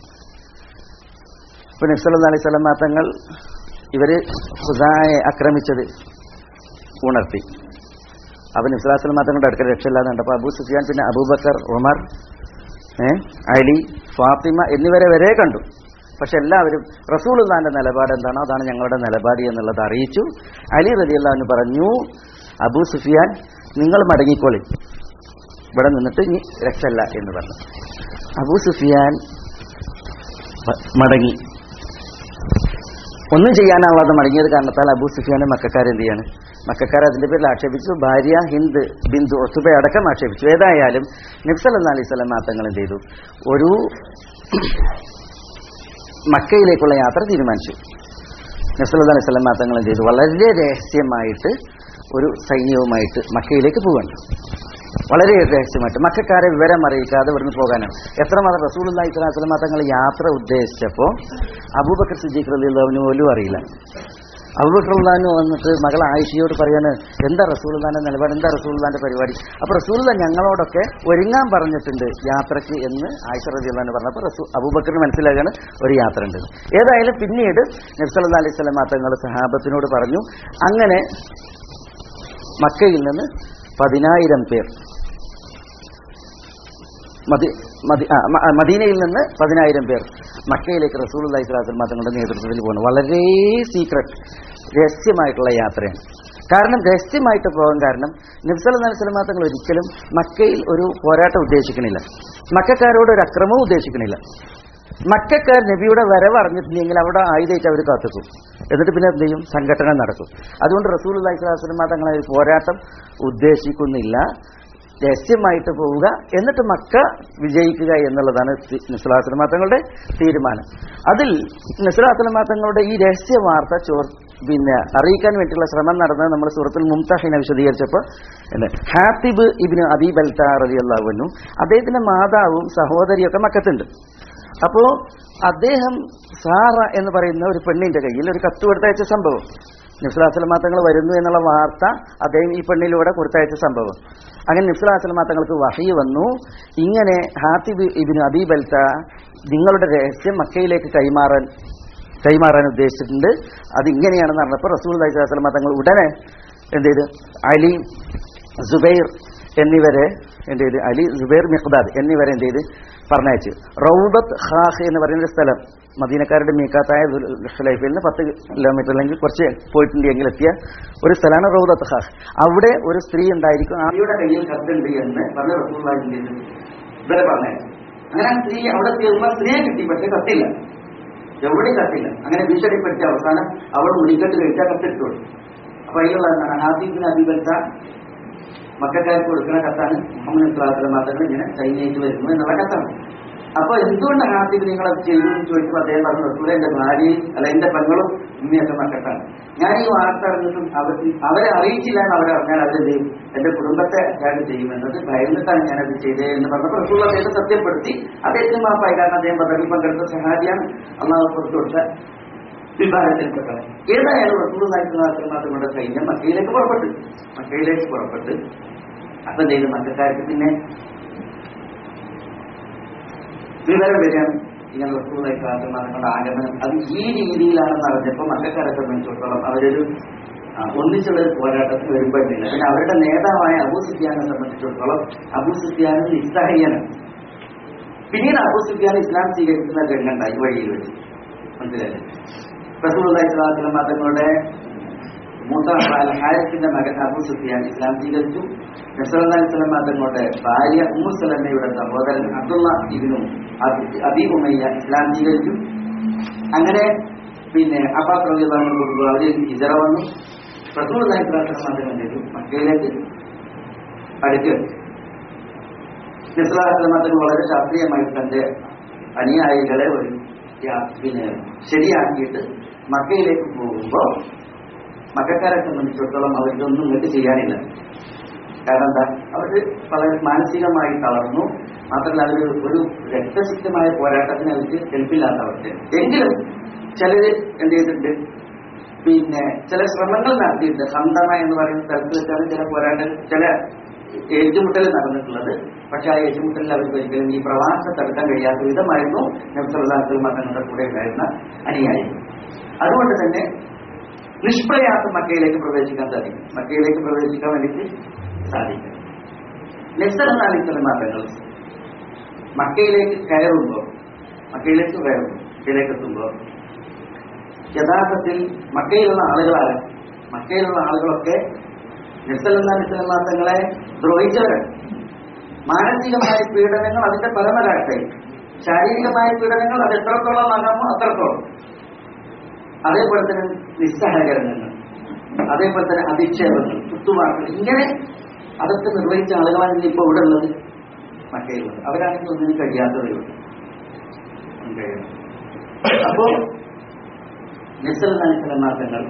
ഇപ്പൊ നബ്സല്ലാ അലൈഹി സ്വലം തങ്ങൾ ഇവര് ഖുസായെ ആക്രമിച്ചത് ഉണർത്തി അപ്പൊ നബ്സലാസ്ലം തങ്ങളുടെ അടുക്കൽ രക്ഷയില്ലാതെ കണ്ടപ്പോൾ അബൂ സുഫിയാൻ പിന്നെ അബൂബക്കർ ഉമർ ഏ അലി ഫാത്തിമ എന്നിവരെ വരെ കണ്ടു പക്ഷെ എല്ലാവരും റസൂലുള്ളാന്റെ നിലപാട് എന്താണോ അതാണ് ഞങ്ങളുടെ നിലപാട് എന്നുള്ളത് അറിയിച്ചു അലി റലിയല്ലാന്ന് പറഞ്ഞു അബൂ സുഫിയാൻ നിങ്ങൾ മടങ്ങിക്കോളി ഇവിടെ നിന്നിട്ട് ഇനി രക്ഷല്ല എന്ന് പറഞ്ഞു അബൂ സുഫിയാൻ മടങ്ങി ഒന്നും ചെയ്യാനാവാതെ മടങ്ങിയത് കാരണത്താൽ അബൂ സുഫിയാനെ മക്കാരെന്ത് ചെയ്യാണ് മക്കാർ അതിന്റെ പേരിൽ ആക്ഷേപിച്ചു ഭാര്യ ഹിന്ദ് ബിന്ദു ഒത്തുബ അടക്കം ആക്ഷേപിച്ചു ഏതായാലും നബ്സൽ അലൈഹി സ്വലം തങ്ങൾ എന്ത് ചെയ്തു ഒരു മക്കയിലേക്കുള്ള യാത്ര തീരുമാനിച്ചു നബ്സൽ അലൈഹി സ്വലം തങ്ങൾ എന്ത് ചെയ്തു വളരെ രഹസ്യമായിട്ട് ഒരു സൈന്യവുമായിട്ട് മക്കയിലേക്ക് പോവുകയാണ് വളരെ രഹസ്യമായിട്ട് മക്കാരെ വിവരം അറിയിക്കാതെ ഇവിടുന്ന് പോകാനാണ് എത്രമാത്രം റസൂൽ അള്ളഹി സ്വലാസ്ലം തങ്ങൾ യാത്ര ഉദ്ദേശിച്ചപ്പോൾ അബൂബക്കർ സിദ്ദീഖ് റലിയുള്ളവന് പോലും അറിയില്ല അബൂബക്കറുല്ലാന്ന് വന്നിട്ട് മകൾ ആയിഷയോട് പറയാണ് എന്താ റസൂൽദാന്റെ നിലപാട് എന്താ റസൂൽദാന്റെ പരിപാടി അപ്പൊ റസൂൽദ ഞങ്ങളോടൊക്കെ ഒരുങ്ങാൻ പറഞ്ഞിട്ടുണ്ട് യാത്രക്ക് എന്ന് ആയിഷ റജിയുള്ളാന്ന് പറഞ്ഞപ്പോൾ റസൂ അബൂബക്കറിന് മനസ്സിലാകാണ് ഒരു യാത്ര ഉണ്ട് ഏതായാലും പിന്നീട് നബ്സല്ലാ അലൈഹി സ്വലം തങ്ങൾ സഹാബത്തിനോട് പറഞ്ഞു അങ്ങനെ മക്കയിൽ നിന്ന് പതിനായിരം പേർ മദി മദി ആ, മ- ആ, മദീനയിൽ നിന്ന് പതിനായിരം പേർ മക്കയിലേക്ക് റസൂൽ അള്ളഹി സ്വലാസ്ലം തങ്ങളുടെ നേതൃത്വത്തിൽ പോകുന്നു വളരെ സീക്രട്ട് രഹസ്യമായിട്ടുള്ള യാത്രയാണ് കാരണം രഹസ്യമായിട്ട് പോകാൻ കാരണം നബ്സൽ അലൈഹി സ്വലമാ തങ്ങൾ ഒരിക്കലും മക്കയിൽ ഒരു പോരാട്ടം ഉദ്ദേശിക്കണില്ല മക്കാരോട് ഒരു അക്രമവും ഉദ്ദേശിക്കണില്ല മക്കാർ നബിയുടെ വരവ് അറിഞ്ഞിട്ടില്ലെങ്കിൽ അവിടെ ആയുധമായിട്ട് അവർ കാത്തുക്കും എന്നിട്ട് പിന്നെ എന്ത് ചെയ്യും സംഘടന നടക്കും അതുകൊണ്ട് റസൂൽ അള്ളഹി സ്വലാസ്ലമാ തങ്ങളെ ഒരു പോരാട്ടം ഉദ്ദേശിക്കുന്നില്ല രഹസ്യമായിട്ട് പോവുക എന്നിട്ട് മക്ക വിജയിക്കുക എന്നുള്ളതാണ് നിസ്ലാസ്ലമാ തങ്ങളുടെ തീരുമാനം അതിൽ നിസ്ലാസ്ലമാ തങ്ങളുടെ ഈ രഹസ്യ വാർത്ത ചോർ പിന്നെ അറിയിക്കാൻ വേണ്ടിയുള്ള ശ്രമം നടന്നത് നമ്മൾ സൂറത്തിൽ മുംതഹിനെ വിശദീകരിച്ചപ്പോൾ അല്ലേ ഹാത്തിബ് ഇബിന് അബീബ് അൽ താറിയല്ലാവുന്നു അദ്ദേഹത്തിന്റെ മാതാവും സഹോദരിയൊക്കെ മക്കത്തുണ്ട് അപ്പോ അദ്ദേഹം സാറ എന്ന് പറയുന്ന ഒരു പെണ്ണിന്റെ കയ്യിൽ ഒരു കത്ത് കൊടുത്തയച്ച സംഭവം നിസ്ലാസ്ലമാ തങ്ങൾ വരുന്നു എന്നുള്ള വാർത്ത അദ്ദേഹം ഈ പെണ്ണിലൂടെ കൊടുത്തയച്ച സംഭവം അങ്ങനെ നിസ്ലാസ്ലമാ തങ്ങൾക്ക് വഹി വന്നു ഇങ്ങനെ ഹാത്തിബ് ഇബിന് അബീബൽത്ത നിങ്ങളുടെ രഹസ്യം മക്കയിലേക്ക് കൈമാറാൻ കൈമാറാൻ ഉദ്ദേശിച്ചിട്ടുണ്ട് അത് ഇങ്ങനെയാണെന്ന് പറഞ്ഞപ്പോൾ റസൂൽ അലൈഹിസ്ലാമ തങ്ങൾ ഉടനെ എന്ത് ചെയ്തു അലി സുബൈർ എന്നിവരെ എന്ത് ചെയ്ത് അലി ജുബൈർ മിഖ്ദാദ് എന്നിവരെ എന്ത് ചെയ്ത് പറഞ്ഞയച്ചു റൗദത്ത് ഖാഖ് എന്ന് പറയുന്ന ഒരു സ്ഥലം മദീനക്കാരുടെ മീക്കാത്തായ ഹുലൈഫയിൽ നിന്ന് പത്ത് കിലോമീറ്റർ അല്ലെങ്കിൽ കുറച്ച് പോയിട്ടുണ്ടെങ്കിൽ എത്തിയ ഒരു സ്ഥലമാണ് റൗദത്ത് ഖാഖ് അവിടെ ഒരു സ്ത്രീ ഉണ്ടായിരിക്കും ആരുടെ കയ്യിൽ കത്തുണ്ട് എന്ന് പറഞ്ഞ റസൂള്ളി ഇവരെ പറഞ്ഞയച്ചു അങ്ങനെ ആ സ്ത്രീ അവിടെ എത്തിയപ്പോൾ സ്ത്രീയെ കിട്ടി പക്ഷെ കത്തില്ല എവിടെ കത്തില്ല അങ്ങനെ ഭീഷണിപ്പെടുത്തിയ അവസാനം അവൾ മുടിക്കെട്ട് കഴിച്ചാൽ കത്തിട്ടുള്ളൂ അപ്പൊ അതിലുള്ള എന്താണ് ഹാബീബിന് അബിബൽത്ത മക്കാർക്ക് കൊടുക്കുന്ന കത്താണ് മുഹമ്മദ് ഇസ്ലാത്തിലെ മാത്രങ്ങൾ ഇങ്ങനെ ചൈനയിൽ വരുന്നു എന്നുള്ള കത്താണ് അപ്പൊ എന്തുകൊണ്ട് ഹാബീബ് നിങ്ങൾ അത് ചെയ്തു എന്ന് ചോദിച്ചപ്പോൾ അദ്ദേഹം പറഞ്ഞു റസൂലെ എന്റെ ഭാര്യയും അല്ല എന്റെ പെങ്ങളും ഉമ്മയൊക്കെ മക്കത്താണ് ഞാൻ ഈ വാർത്ത അറിഞ്ഞിട്ടും അവർ അവരെ അറിയിച്ചില്ല എന്ന് അവരറിഞ്ഞാൽ അവരെന്ത് ചെയ്യും എന്റെ കുടുംബത്തെ അറ്റാക്ക് ചെയ്യുമെന്നത് ഭയന്നിട്ടാണ് ഞാനത് ചെയ്തത് എന്ന് പറഞ്ഞപ്പോൾ റസൂൽ അദ്ദേഹത്തെ സത്യപ്പെടുത്തി അദ്ദേഹത്തിന് മാപ്പായി കാരണം അദ്ദേഹം ബദറിൽ പങ്കെടുത്ത സഹാജിയാണ് അള്ളാഹു പുറത്തു കൊടുത്ത വിഭാഗത്തിൽപ്പെട്ടത് ഏതായാലും റസൂൽ മാത്രങ്ങളുടെ സൈന്യം മക്കയിലേക്ക് പുറപ്പെട്ടു മക്കയിലേക്ക് പുറപ്പെട്ട് അപ്പൊ എന്ത് ചെയ്തു മക്കാർക്ക് പിന്നെ വിവരം വരികയാണ് ഇങ്ങനെ റസൂലായി മാത്രങ്ങളുടെ ആഗമനം അത് ഈ രീതിയിലാണെന്ന് അറിഞ്ഞപ്പോൾ മക്കാരെ സംബന്ധിച്ചിടത്തോളം അവരൊരു ആ, ഒന്നിച്ചുള്ള ഒരു പോരാട്ടത്തിൽ വരുമ്പോഴില്ല പിന്നെ അവരുടെ നേതാവായ അബൂ സുഫിയാനെ സംബന്ധിച്ചിടത്തോളം അബൂ സുഫിയാനും നിസ്സഹയ്യനാണ് പിന്നീട് അബൂ സുഫിയാൻ ഇസ്ലാം സ്വീകരിക്കുന്ന രംഗണ്ടായി വഴിയിൽ വെച്ച് മനസ്സിലായില്ലേ റസൂലുള്ളാഹി സ്വല്ലല്ലാഹു അലൈഹി വസല്ലം തങ്ങളുടെ മൂത്ത അൽ ഹാരിസിന്റെ മകൻ അബൂ സുഫിയാൻ ഇസ്ലാം സ്വീകരിച്ചു നസറുല്ലാഹി സ്വലമ തങ്ങളുടെ ഭാര്യ ഉമ്മു സലമയുടെ സഹോദരൻ അബ്ദുള്ള ഇബിനും അബി ഉമയ്യ ഇസ്ലാം സ്വീകരിച്ചു അങ്ങനെ പിന്നെ അബ്ബാസ് റളിയല്ലാഹു കൊടുത്തു അവര് ഇതറ വന്നു റസൂലുള്ളാഹി സ്വല്ലല്ലാഹു അലൈഹി വസല്ലം എന്ത് ചെയ്തു മക്കയിലേക്ക് അടുക്കുക നിസ്ലാഹത്തിന് വളരെ ശാസ്ത്രീയമായിട്ട് തന്റെ അനുയായികളെ ഒരു യാ- പിന്നെ ശരിയാക്കിയിട്ട് മക്കയിലേക്ക് പോകുമ്പോൾ മക്കാരെ സംബന്ധിച്ചിടത്തോളം അവർക്കൊന്നും ഇങ്ങോട്ട് ചെയ്യാനില്ല കാരണം എന്താ അവര് വളരെ മാനസികമായി തളർന്നു മാത്രമല്ല അവർ ഒരു രക്തശക്തമായ പോരാട്ടത്തിന് അവർക്ക് ഹെൽപ്പില്ലാത്തവർക്ക് എങ്കിലും ചിലര് എന്ത് ചെയ്തിട്ടുണ്ട് പിന്നെ ചില ശ്രമങ്ങൾ നടത്തിയിട്ടുണ്ട് ഹന്തമ എന്ന് പറയുന്ന സ്ഥലത്ത് വെച്ചാണ് ചില പോരാട്ടം ചില ഏറ്റുമുട്ടൽ നടന്നിട്ടുള്ളത് പക്ഷെ ആ ഏറ്റുമുട്ടലിൽ അവർക്ക് ഒരിക്കലും ഈ പ്രവാസം തടുക്കാൻ കഴിയാത്ത വിധമായിരുന്നു നബ്സലാത്തിൽ മതങ്ങളുടെ കൂടെ ഉണ്ടായിരുന്ന അനുയായി അതുകൊണ്ട് തന്നെ നിഷ്പ്രയാസം മക്കയിലേക്ക് പ്രവേശിക്കാൻ സാധിക്കും മക്കയിലേക്ക് പ്രവേശിക്കാൻ വേണ്ടിയിട്ട് സാധിക്കും നെസർ അലിസ്ലം മതങ്ങൾ മക്കയിലേക്ക് കയറുമ്പോൾ മക്കയിലേക്ക് കയറുമ്പോൾ മക്കയിലേക്ക് എത്തുമ്പോൾ യഥാർത്ഥത്തിൽ മക്കയിലുള്ള ആളുകളാണ് മക്കയിലുള്ള ആളുകളൊക്കെ നിസ്സലല്ലാ തങ്ങളെ ദ്രോഹിച്ചവരാണ് മാനസികമായ പീഡനങ്ങൾ അതിന്റെ പരമരാട്ടെ ശാരീരികമായ പീഡനങ്ങൾ അത് എത്രത്തോളം ആകാമോ അത്രത്തോളം അതേപോലെ തന്നെ നിസ്സഹകരണങ്ങൾ അതേപോലെ തന്നെ അധിക്ഷേപങ്ങൾ കുത്തുവാക്കുകൾ ഇങ്ങനെ അതൊക്കെ നിർവഹിച്ച ആളുകളാണ് ഇന്ന് ഇപ്പോൾ ഇവിടെ ഉള്ളത് മക്കയിലുള്ളത് അവരാണെങ്കിൽ ഒന്നിനും കഴിയാത്തവരുണ്ട് ഒന്നും കഴിയണം അപ്പോ നിസ്സലമാറ്റങ്ങൾ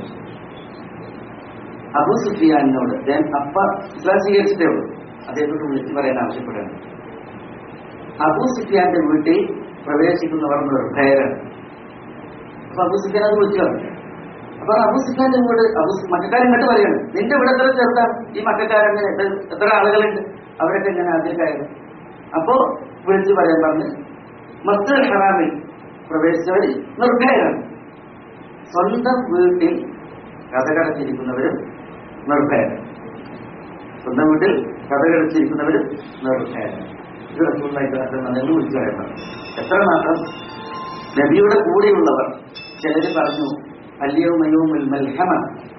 അബു സുഫിയാനോട് അദ്ദേഹം അപ്പ ഇസ്ലാം സ്വീകരിച്ചിട്ടേ ഉള്ളൂ അദ്ദേഹത്തോട് വിളിച്ചു പറയാൻ ആവശ്യപ്പെടുന്നു അബു സുഫിയാന്റെ വീട്ടിൽ പ്രവേശിക്കുന്നവർ നിർഭയരാണ് അപ്പൊ അബു സുഫിയാൻ അത് വിളിച്ചു പറഞ്ഞു അപ്പൊ അബു സുഫിയാന്റെ വീട് അബു മക്കാരൻ ഇങ്ങോട്ട് പറയാണ് നിന്റെ ഇവിടെ എത്ര ചെറുതാണ് ഈ മക്കാരൻ എത്ര ആളുകളുണ്ട് അവരൊക്കെ എങ്ങനെ ആദ്യം കയറും അപ്പോ വിളിച്ചു പറയാൻ പറഞ്ഞ് മസ്ജിദ് ഹറാമിൽ പ്രവേശിച്ചവർ നിർഭയരാണ് സ്വന്തം വീട്ടിൽ കഥകടച്ചിരിക്കുന്നവരും നിർഭയരാണ് സ്വന്തം വീട്ടിൽ കഥകടച്ചിരിക്കുന്നവരും നിർഭയരാണ് ഇത് റസൂള്ളായിട്ട് നിങ്ങൾ വിളിച്ചു പറയണം എത്രമാത്രം നബിയുടെ കൂടെയുള്ളവർ ചിലര് പറഞ്ഞു അല്യവുമയോമുൽ മൽഹമ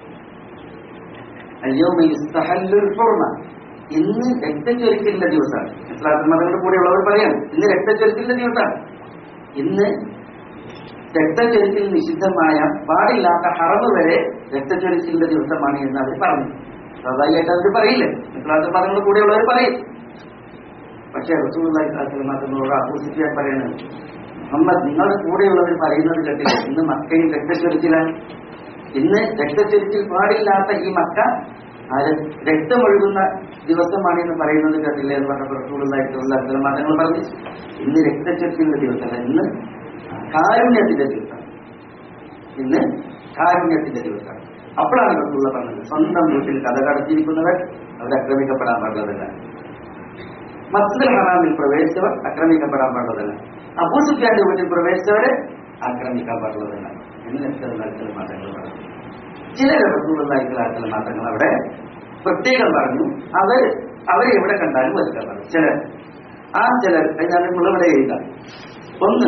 അല്യവുമൽ ഹുർമ ഇന്ന് രക്തച്ചൊരിക്കലിന്റെ ദിവസമാണ് ഇസ്ലാം മതങ്ങളുടെ കൂടെയുള്ളവർ പറയാം ഇന്ന് രക്തച്ചൊരിക്കലിന്റെ ദിവസമാണ് ഇന്ന് രക്തച്ചൊരിക്കൽ നിഷിദ്ധമായ പാടില്ലാത്ത ഹറവ് വരെ രക്തച്ചൊരിക്കലിന്റെ ദിവസമാണ് എന്ന് അവർ പറഞ്ഞു സ്വാഭാവികമായിട്ട് അവർ പറയില്ലേ ഇസ്ലാം മതങ്ങളുടെ കൂടെയുള്ളവർ പറയും പക്ഷേ റസൂള്ളി മാത്രങ്ങളോട് ആഘോഷിക്കാൻ പറയുന്നത് മുഹമ്മദ് നിങ്ങളുടെ കൂടെയുള്ളവർ പറയുന്നത് കേട്ടില്ല ഇന്ന് മക്കയിൽ രക്തച്ചൊരിച്ചിലാണ് ഇന്ന് രക്തച്ചൊരിച്ചിൽ പാടില്ലാത്ത ഈ മക്ക അത് രക്തമൊഴുകുന്ന ദിവസമാണ് എന്ന് പറയുന്നത് കേട്ടില്ല എന്ന് പറഞ്ഞപ്പോൾ റസൂള്ളായിട്ടുള്ള മതങ്ങൾ പറഞ്ഞു ഇന്ന് രക്തച്ചൊരിച്ചിലിന്റെ ദിവസമല്ല ഇന്ന് കാരുണ്യത്തിന്റെ ദിവസം ഇന്ന് കാരുണ്യത്തിന്റെ ദിവസം അപ്പോഴാണ് റസൂള്ള പറഞ്ഞത് സ്വന്തം വീട്ടിൽ കഥ കടച്ചിരിക്കുന്നവർ അവർ ആക്രമിക്കപ്പെടാൻ പാടുള്ളതല്ല മസ്ജിദ് ഹറാമിൽ പ്രവേശിച്ചവർ ആക്രമിക്കപ്പെടാൻ പാടുള്ളതല്ല അബൂ സുഫിയാന്റെ വീട്ടിൽ പ്രവേശിച്ചവരെ ആക്രമിക്കാൻ പാടുള്ളതല്ല എന്ന് ചില മാറ്റങ്ങൾ പറഞ്ഞു ചില റസൂളായിട്ടുള്ള മാറ്റങ്ങൾ അവിടെ പ്രത്യേകം പറഞ്ഞു അവർ അവരെ എവിടെ കണ്ടാലും വധിക്കാൻ പാടില്ല ചിലർ ആ ചിലർ അത് ഞാൻ നമ്മളിവിടെ എഴുതാം ഒന്ന്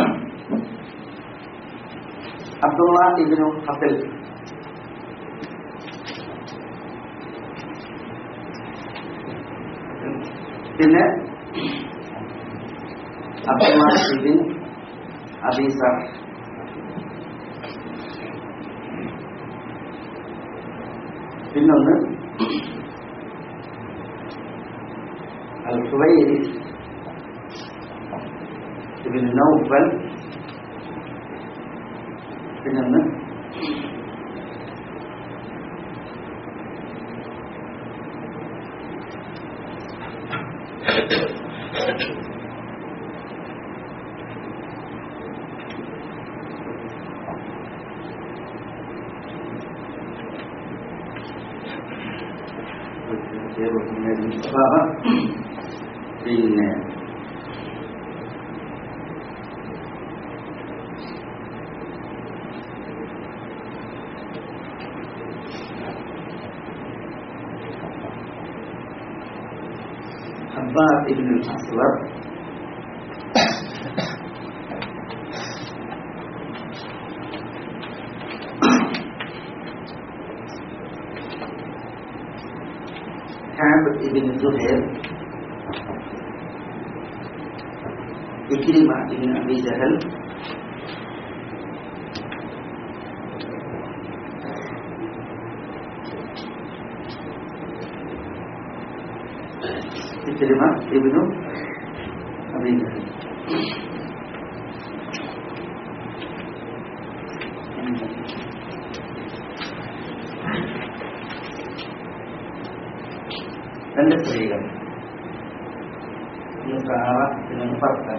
അബ്ദുള്ള ഇബിനു ഹഫൽ പിന്നെ അബ്ദുള്ള ഇബിൻ അബീസ പിന്നൊന്ന് അൽ ഹുവൈരി ഇബിൻ നൗഫൽ പിന്നൊന്ന് പിന്നെ حباب بن الأسود كعب بن زهير إكرمة بن أبي جهل إكرمة ابن أبي جهل രണ്ട് സ്ത്രീകൾ ഒന്ന് കാറ പിന്നെ പറക്കാൻ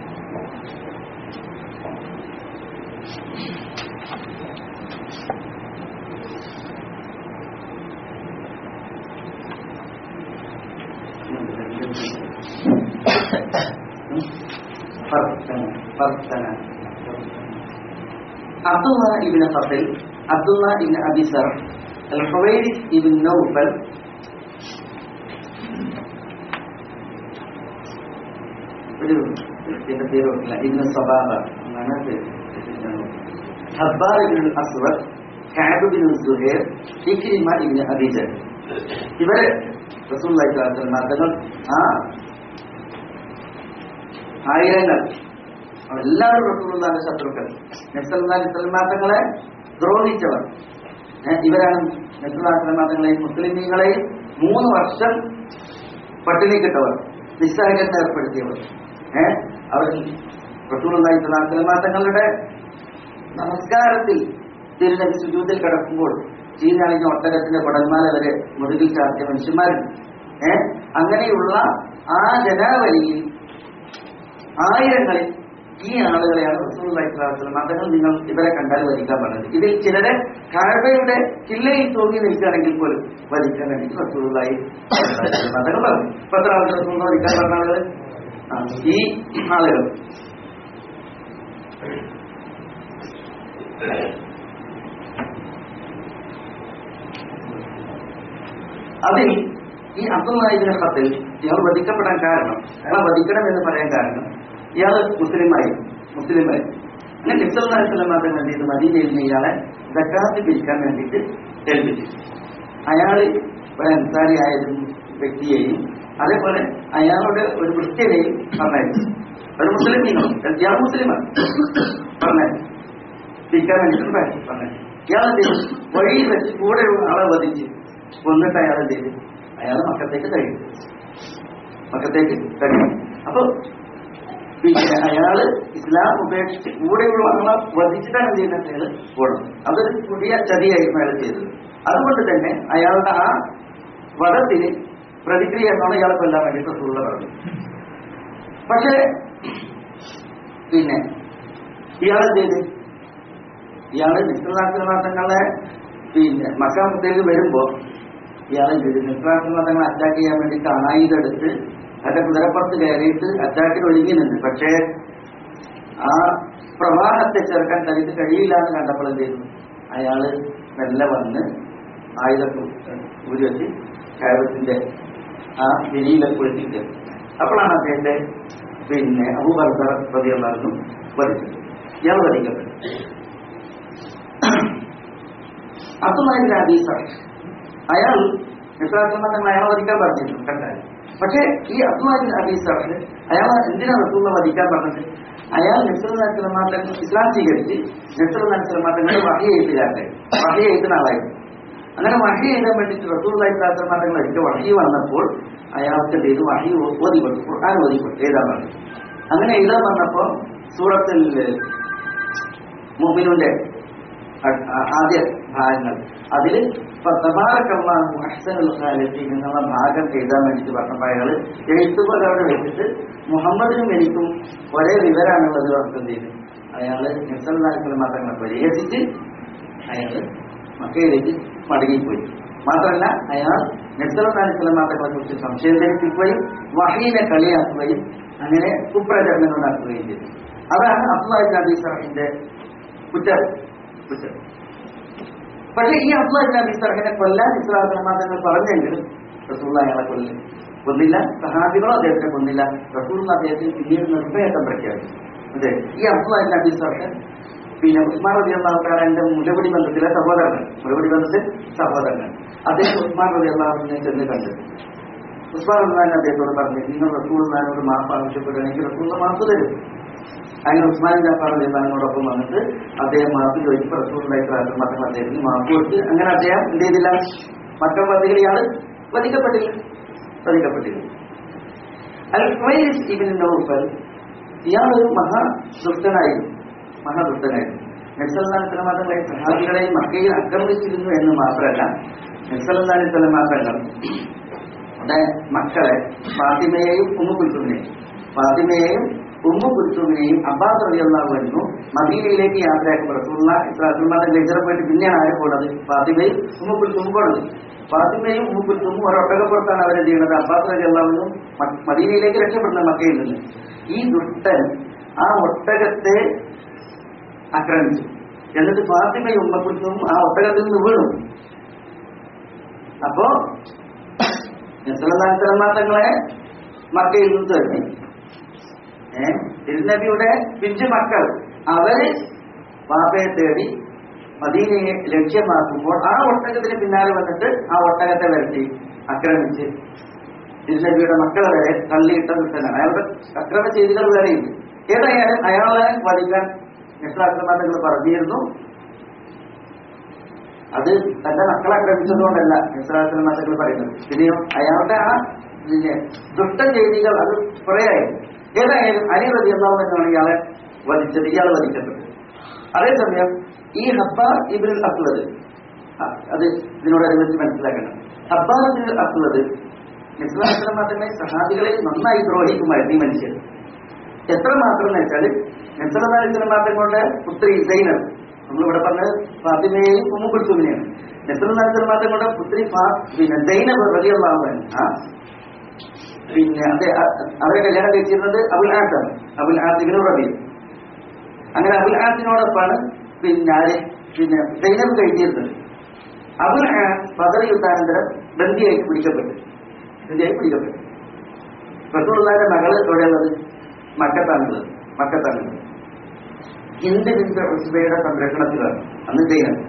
فرتنا فرتنا عبد الله بن فضل عبد الله بن ابي سرح الحويرث بن نوفل ഒരു ഇതിന്റെ പേര് ഓർക്കില്ല ഇബ്നു സബാബ എന്നാണ് പേര്. Habbar Ibnul Aswad Kaab bin Zuhair Ikrima ibnu Abi Jahal ഇവര് റസൂലുള്ളാഹി സ്വല്ലല്ലാഹു അലൈഹി വസല്ലം തങ്ങൾ ആ ആയിരങ്ങൾ എല്ലാവരും റസൂലുള്ളാഹിന്റെ ശത്രുക്കൾ നബ്സല്ലാഹി സ്വല്ലല്ലാഹു തങ്ങളെ ദ്രോഹിച്ചവർ ഏ, ഇവരാണ് നബ്സല്ലാഹി തങ്ങളെയും മുസ്ലിമീങ്ങളെയും മൂന്ന് വർഷം പട്ടിണി കിട്ടവർ നിസ്സഹകരണം ഏർപ്പെടുത്തിയവർ ഏഹ് അവർ റസൂലുള്ളാഹി സ്വല്ലല്ലാഹു അലൈഹി വസല്ലം തങ്ങളുടെ നമസ്കാരത്തിൽ തിരുനബി സുജൂദിൽ കിടക്കുമ്പോൾ ചീഞ്ഞളിഞ്ഞ ഒട്ടകത്തിന്റെ പടന്മാല വരെ മുതുകിൽ ചാർത്തിയ മനുഷ്യന്മാരുണ്ട് ഏഹ് അങ്ങനെയുള്ള ആ ജനാവലിയിൽ ആയിരങ്ങളിൽ ഈ ആളുകളെയാണ് റസൂലുള്ളാഹി സ്വല്ലല്ലാഹു അലൈഹി വസല്ലം തങ്ങൾ നിങ്ങൾ ഇവരെ കണ്ടാൽ വധിക്കാൻ പറഞ്ഞത് ഇതിൽ ചിലരെ കഅബയുടെ കില്ലയിൽ തൂങ്ങി നിൽക്കുകയാണെങ്കിൽ പോലും വധിക്കാൻ വേണ്ടി റസൂലുള്ളാഹി സ്വല്ലല്ലാഹു അലൈഹി വസല്ലം തങ്ങൾ പറഞ്ഞു ഇപ്പൊ എത്ര ആളുകൾ റസൂൽ വധിക്കാൻ പറഞ്ഞ ആളുകൾ ആ, ഈ ആളുകൾ അതിൽ ഈ അബ്ദുല്ലാഹിബിന്റെ ഖത്തിൽ ഇയാൾ വധിക്കപ്പെടാൻ കാരണം അയാളെ വധിക്കണം എന്ന് പറയാൻ കാരണം ഇയാൾ മുസ്ലിമായി മുസ്ലിമായി അങ്ങനെ നിസ്ലാസ്ലം വേണ്ടിയിട്ട് മദീനയിൽ നിന്ന് ഇയാളെ ദക്കാത്ത് പിരിക്കാൻ വേണ്ടിയിട്ട് ഏൽപ്പിച്ചു അയാൾ ഒരു അൻസാരിയായ ഒരു വ്യക്തിയെയും അതേപോലെ അയാളുടെ ഒരു ക്രിസ്ത്യനെയും പറഞ്ഞയച്ചു ഒരു മുസ്ലിം നിങ്ങളും ഇയാൾ മുസ്ലിമാണ് പറഞ്ഞയച്ചു പിരിക്കാൻ വേണ്ടിയിട്ട് പറഞ്ഞു ഇയാൾ എന്ത് ചെയ്തു വഴിയിൽ വെച്ച് കൂടെയുള്ള ആളെ വധിച്ച് കൊന്നിട്ട് അയാൾ എന്ത് ചെയ്തു അയാൾ മക്കത്തേക്ക് തഴി മക്കത്തേക്ക് തഴി അപ്പൊ പിന്നെ അയാള് ഇസ്ലാം ഉപേക്ഷിച്ച് കൂടെയുള്ള ആളെ വധിച്ചിട്ടാണ് എന്ത് ചെയ്യുന്നത് അയാൾ പോകണം അതൊരു പുതിയ ചതിയായിരുന്നു അയാൾ ചെയ്തത് അതുകൊണ്ട് തന്നെ അയാളുടെ ആ വധത്തിന് പ്രതിക്രിയ എന്നാണ് ഇയാളെ കൊല്ലാൻ വേണ്ടിയിട്ട് റസൂലുള്ള പറഞ്ഞു പക്ഷേ പിന്നെ ഇയാളെന്ത് ചെയ്ത് ഇയാള് നിസ്ലാസിമാസങ്ങളെ പിന്നെ മക്കാമത്തേക്ക് വരുമ്പോ ഇയാളെ നിസ്ലാസിമാസങ്ങളെ അറ്റാക്ക് ചെയ്യാൻ വേണ്ടി കാണായിതെടുത്ത് അതിന്റെ കുതിരപ്പുറത്ത് കയറിയിട്ട് അറ്റാക്കിന് ഒരുങ്ങി നിന്ന് പക്ഷേ ആ പ്രവാഹത്തെ ചേർക്കാൻ തനിക്ക് കഴിയില്ല എന്ന് കണ്ടപ്പോൾ എന്ത് ചെയ്തു അയാള് മെല്ലെ വന്ന് ആയുധം ഊരി വെച്ച് കയറത്തിന്റെ ആ വിരിയിലെപ്പെടുത്തിയിട്ട് അപ്പോഴാണ് അദ്ദേഹത്തെ പിന്നെ അബൂബർദർ പ്രതികളായിരുന്നു വധിച്ചത് ഇയാൾ വധിക്കപ്പെട്ടു അബ്ദുല്ലാഹിബിൻ അബി സഹ് അയാൾ നിസ്ലാസമ തങ്ങൾ അയാളെ വധിക്കാൻ പറഞ്ഞിരുന്നു കണ്ടാൽ പക്ഷേ ഈ അബ്ദുല്ലാഹിബിൻ അബി സഹ് അയാൾ എന്തിനാ റസൂള്ള വധിക്കാൻ പറഞ്ഞത് അയാൾ നെസ്ലാത്തങ്ങൾ ഇസ്ലാം സ്വീകരിച്ച് നെസ്ലാത്തങ്ങൾ വഹി എഴുതിലാട്ടെ വഹി എഴുതുന്ന ആളായിരുന്നു അങ്ങനെ വഹി എഴുതാൻ വേണ്ടിയിട്ട് റസൂള്ളി തങ്ങൾ ഒരിക്കൽ വഹി വന്നപ്പോൾ അയാൾക്ക് എന്ത് ചെയ്തു വഹി ഓതിപ്പെട്ടു ഖുർആൻ ഓതിപ്പെട്ടു എഴുതാൻ പറഞ്ഞു അങ്ങനെ എഴുതാൻ പറഞ്ഞപ്പോ സൂറത്തിൽ മുബിനുന്റെ അ- ആ- ആദ്യ ഭാഗങ്ങൾ അതിൽ എന്നുള്ള ഭാഗം എഴുതാൻ വേണ്ടിയിട്ട് പറഞ്ഞപ്പോൾ അയാൾ എഴുത്തുപോലെ അവിടെ വെച്ചിട്ട് മുഹമ്മദിനും എനിക്കും ഒരേ വിവരമാണുള്ളത് പറഞ്ഞിട്ട് എന്ത് ചെയ്തു അയാള് നിസ്സലാക്കുന്ന മതങ്ങളെ പരിഹസിച്ച് അയാള് മക്കയിലേക്ക് മടങ്ങിപ്പോയി മാത്രമല്ല അയാൾ നെസ്സലാക്കുന്ന മതങ്ങളെ കുറിച്ച് സംശയം ധരിപ്പിക്കുകയും വഹീനെ കളിയാക്കുകയും അങ്ങനെ കുപ്രചരണങ്ങൾ നടത്തുകയും ചെയ്തു അതാണ് അബ്ദുല്ലാഹി നബി സറഹിന്റെ കുറ്റം കുറ്റം പക്ഷേ ഈ അബ്ദുല്ലാഹി നബി സറഹിനെ കൊല്ലാൻ ഇസ്ലാമതങ്ങൾ പറഞ്ഞെങ്കിലും റസൂള്ള അയാളെ കൊല്ലും കൊന്നില്ല സഹാബികളോ അദ്ദേഹത്തെ കൊന്നില്ല റസൂള്ള അദ്ദേഹത്തിന് പിന്നീട് നിർഭയത്വം പ്രഖ്യാപിച്ചു അതെ ഈ അബ്ദുല്ലാഹി നബി സറഹൻ പിന്നെ ഉസ്മാൻ റബി അള്ളാഹുക്കാരന്റെ മുലപടി ബന്ധത്തിലെ സഹോദരങ്ങൾ മുലപടി ബന്ധത്തിൽ സഹോദരങ്ങൾ അദ്ദേഹം ഉസ്മാൻ റബി അള്ളാഹുവിനെ ചെന്ന് കണ്ടു ഉസ്മാൻ റഹ്മാൻ അദ്ദേഹത്തോട് പറഞ്ഞു നിങ്ങൾ റസൂള്ളാനോട് മാപ്പ് ആവശ്യപ്പെടുകയാണെങ്കിൽ റസൂള്ള മാപ്പ് തരും അങ്ങനെ ഉസ്മാൻ ജാഫർ അള്ളാഹിനോടൊപ്പം വന്നിട്ട് അദ്ദേഹം മാപ്പ് ചോദിച്ചപ്പോൾ റസൂള്ളായി മതങ്ങൾ അദ്ദേഹത്തിന് മാപ്പ് കൊടുത്ത് അങ്ങനെ അദ്ദേഹം എന്ത് ചെയ്തില്ല മക്കൾ വധികൾ ഇയാൾ വധിക്കപ്പെട്ടില്ല വധിക്കപ്പെട്ടില്ല അൽ ഖുവൈസ് ഇബ്നു നൗഫൽ ഇയാൾ ഒരു മഹാദുഷ്ടനായിരുന്നു മഹാദുഷ്ടനായിരുന്നു നക്സലാൻ മതങ്ങളെ സഹാബികളെ മക്കയിൽ ആക്രമിച്ചിരുന്നു എന്ന് മാത്രമല്ല നക്സലാൻ മതങ്ങൾ അവിടെ മക്കളെ ഫാത്തിമയെയും ഉമ്മു കുൽത്തുമിനെയും ഫാത്തിമയെയും ഉമ്മു കുൽത്തുമിനെയും അബ്ബാസ് റളിയല്ലാഹു അൻഹു മദീനയിലേക്ക് യാത്രയാക്കുമ്പോൾ റസൂലുള്ള ഇസ്ലാത്തുമാരുടെ ഹിജറ പോയിട്ട് പിന്നെയാണ് ആരെ പോണത് ഫാത്തിമയും ഉമ്മു കുൽത്തുമും പോണത് ഫാത്തിമയും ഉമ്മു കുൽത്തുമും ഒരു ഒട്ടകപ്പുറത്താണ് അവരെ ചെയ്യുന്നത് അബ്ബാസ് റളിയല്ലാഹു മദീനയിലേക്ക് രക്ഷപ്പെടുന്ന മക്കയിൽ നിന്ന് ഈ ദുഷ്ടൻ ആ ഒട്ടകത്തെ ആക്രമിച്ചു എന്നിട്ട് ഫാത്തിമയും ഉമ്മ കുൽത്തുമും ആ ഒട്ടകത്തിൽ നിന്ന് വീണു അപ്പോ തങ്ങളെ മക്കയിൽ നിന്ന് തരുന്നു ഏ തിരുനബിയുടെ പിഞ്ചു മക്കൾ അവര് പാപ്പയെ തേടി മദീനയെ ലക്ഷ്യമാക്കുമ്പോൾ ആ ഒട്ടകത്തിന് പിന്നാലെ വന്നിട്ട് ആ ഒട്ടകത്തെ വരട്ടി ആക്രമിച്ച് തിരുനബിയുടെ മക്കളെ വരെ തള്ളിയിട്ട ദുഷ്ടനാണ് അയാളുടെ അക്രമ ചെയ്തികൾ വേറെയുണ്ട് ഏതായാലും അയാളെ വധിക്കാൻ നിഷ്ലാക്രമാതങ്ങൾ പറഞ്ഞിരുന്നു അത് തന്റെ മക്കളെ ആക്രമിച്ചതുകൊണ്ടല്ല നിസ്രാക്രമാതകൾ പറയുന്നത് പിന്നെയോ അയാളുടെ ആ പിന്നെ ദുഷ്ട ചെയ്തികൾ അത് കുറേയായി ഏതായാലും അലി റതി എന്നാണ് ഇയാളെ വധിച്ചത് ഇയാൾ വധിക്കപ്പെട്ടത് അതേസമയം ഈ ഹബ്ബാർ ഇബിൻ അസ്ലത് അത് ഇതിനോടനുബന്ധിച്ച് മനസ്സിലാക്കണം ഹബ്ബാർ ഇബിൻ അസ്ലത് നിസ്ലാക്രമാതങ്ങളെ സഹാബികളെ നന്നായി ദ്രോഹിക്കുമായിരുന്നു ഈ മനുഷ്യൻ എത്രമാത്രം എന്ന് വെച്ചാൽ നിസ്ലാക്രമാതങ്ങളുടെ പുത്രി സൈനബ് നമ്മളിവിടെ പറഞ്ഞത് ഫാത്തിമയെയും ഉമ്മുകുൽസുമിനെയാണ് നെസ്രനാഥങ്ങളുടെ പുത്രി ഫാ- പിന്നെ സൈനബ് റളിയല്ലാഹു അൻഹ പിന്നെ അതെ അ- അവരെ കല്യാണം കഴിച്ചിരുന്നത് അബുൽ ആസാണ് അബുൽ ആസിബിന് റബി അങ്ങനെ അബുൽ ആസിനോടൊപ്പമാണ് പിന്നെ ആര് പിന്നെ സൈനബ് കഴിച്ചിരുന്നത് അബുൽ ആസ് ബദർ യുദ്ധാനന്തരം ബന്ദിയായി പിടിക്കപ്പെട്ടു ബന്ദിയായി പിടിക്കപ്പെട്ടു റസൂലുള്ളാഹിന്റെ മകള് എവിടെയുള്ളത് മക്കത്താണുള്ളത് മക്കത്താണുള്ളത് ഹിന്ദ് ബിന്ദ് ഉസ്ബയുടെ സംരക്ഷണത്തിലാണ് അന്ന് ചെയ്യുന്നത്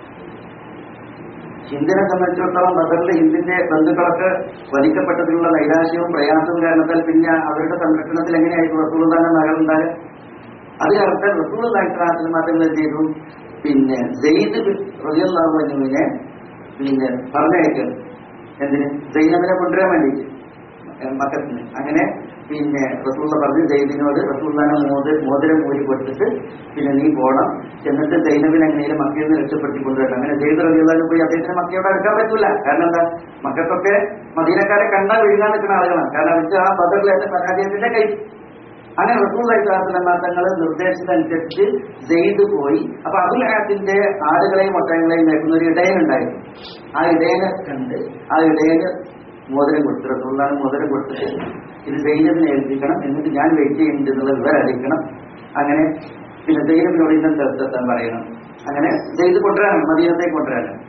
ഹിന്ദിനെ സംബന്ധിച്ചിടത്തോളം ബദറിൽ ഹിന്ദിന്റെ ബന്ധുക്കളൊക്കെ വധിക്കപ്പെട്ടതിലുള്ള നൈരാശ്യവും പ്രയാസവും കാരണത്താൽ പിന്നെ അവരുടെ സംരക്ഷണത്തിൽ എങ്ങനെയായിരുന്നു റസൂൽദാന്റെ മകളുണ്ടാകുക അത് കാരണത്താൽ റസൂൽ നായിക്രാത്തിന് മാത്രം എന്ത് ചെയ്തു പിന്നെ സെയ്ദ് റബിയുള്ളാഹുവിനെ പിന്നെ പറഞ്ഞയക്കുന്നു എന്തിന് സൈനബിനെ കൊണ്ടുവരാൻ വേണ്ടിയിട്ട് മക്കത്തിന് അങ്ങനെ പിന്നെ റസൂള്ള പറഞ്ഞു ജൈദിനോട് റസൂള്ളാനെ മോദ മോതിരം മൂരി കൊടുത്തിട്ട് പിന്നെ നീ പോണം എന്നിട്ട് സൈനബിനെ എങ്ങനെയും മക്കയിൽ നിന്ന് രക്ഷപ്പെടുത്തി കൊണ്ടുവരണം അങ്ങനെ ജയ്ത് റബിയുള്ളാനും പോയി അദ്ദേഹത്തിന് മക്കയോട് അടുക്കാൻ പറ്റൂല കാരണം എന്താ മക്കൾക്കൊക്കെ മദീനക്കാരെ കണ്ടാൽ വിഴുങ്ങാൻ നിൽക്കുന്ന ആളുകളാണ് കാരണം അവർക്ക് ആ ബദറിലെ പരാജയത്തിന്റെ കൈ അങ്ങനെ റസൂള്ളി തങ്ങൾ നിർദ്ദേശിച്ചതനുസരിച്ച് ജെയ്ത് പോയി അപ്പൊ അബുൽ ആത്തിന്റെ ആടുകളെയും ഒട്ടകങ്ങളെയും നോക്കുന്ന ഒരു ഇടയനുണ്ടായിരുന്നു ആ ഇടയനെ കണ്ട് ആ ഇടയന് മോതിരം കൊടുത്തു റസൂള്ളാണ് മോതിരം കൊടുത്തിട്ട് ഇത് സൈന്യത്തിനെ ഏൽപ്പിക്കണം എന്നിട്ട് ഞാൻ വെയിറ്റ് ചെയ്യുന്നുണ്ട് എന്നുള്ള വിവരം അറിയിക്കണം അങ്ങനെ പിന്നെ സൈന്യത്തിനോട് ഇന്നും തീർത്തെത്താൻ പറയണം അങ്ങനെ ചെയ്ത് കൊണ്ടുവരാനും മദീനത്തേക്ക് കൊണ്ടുവരാനും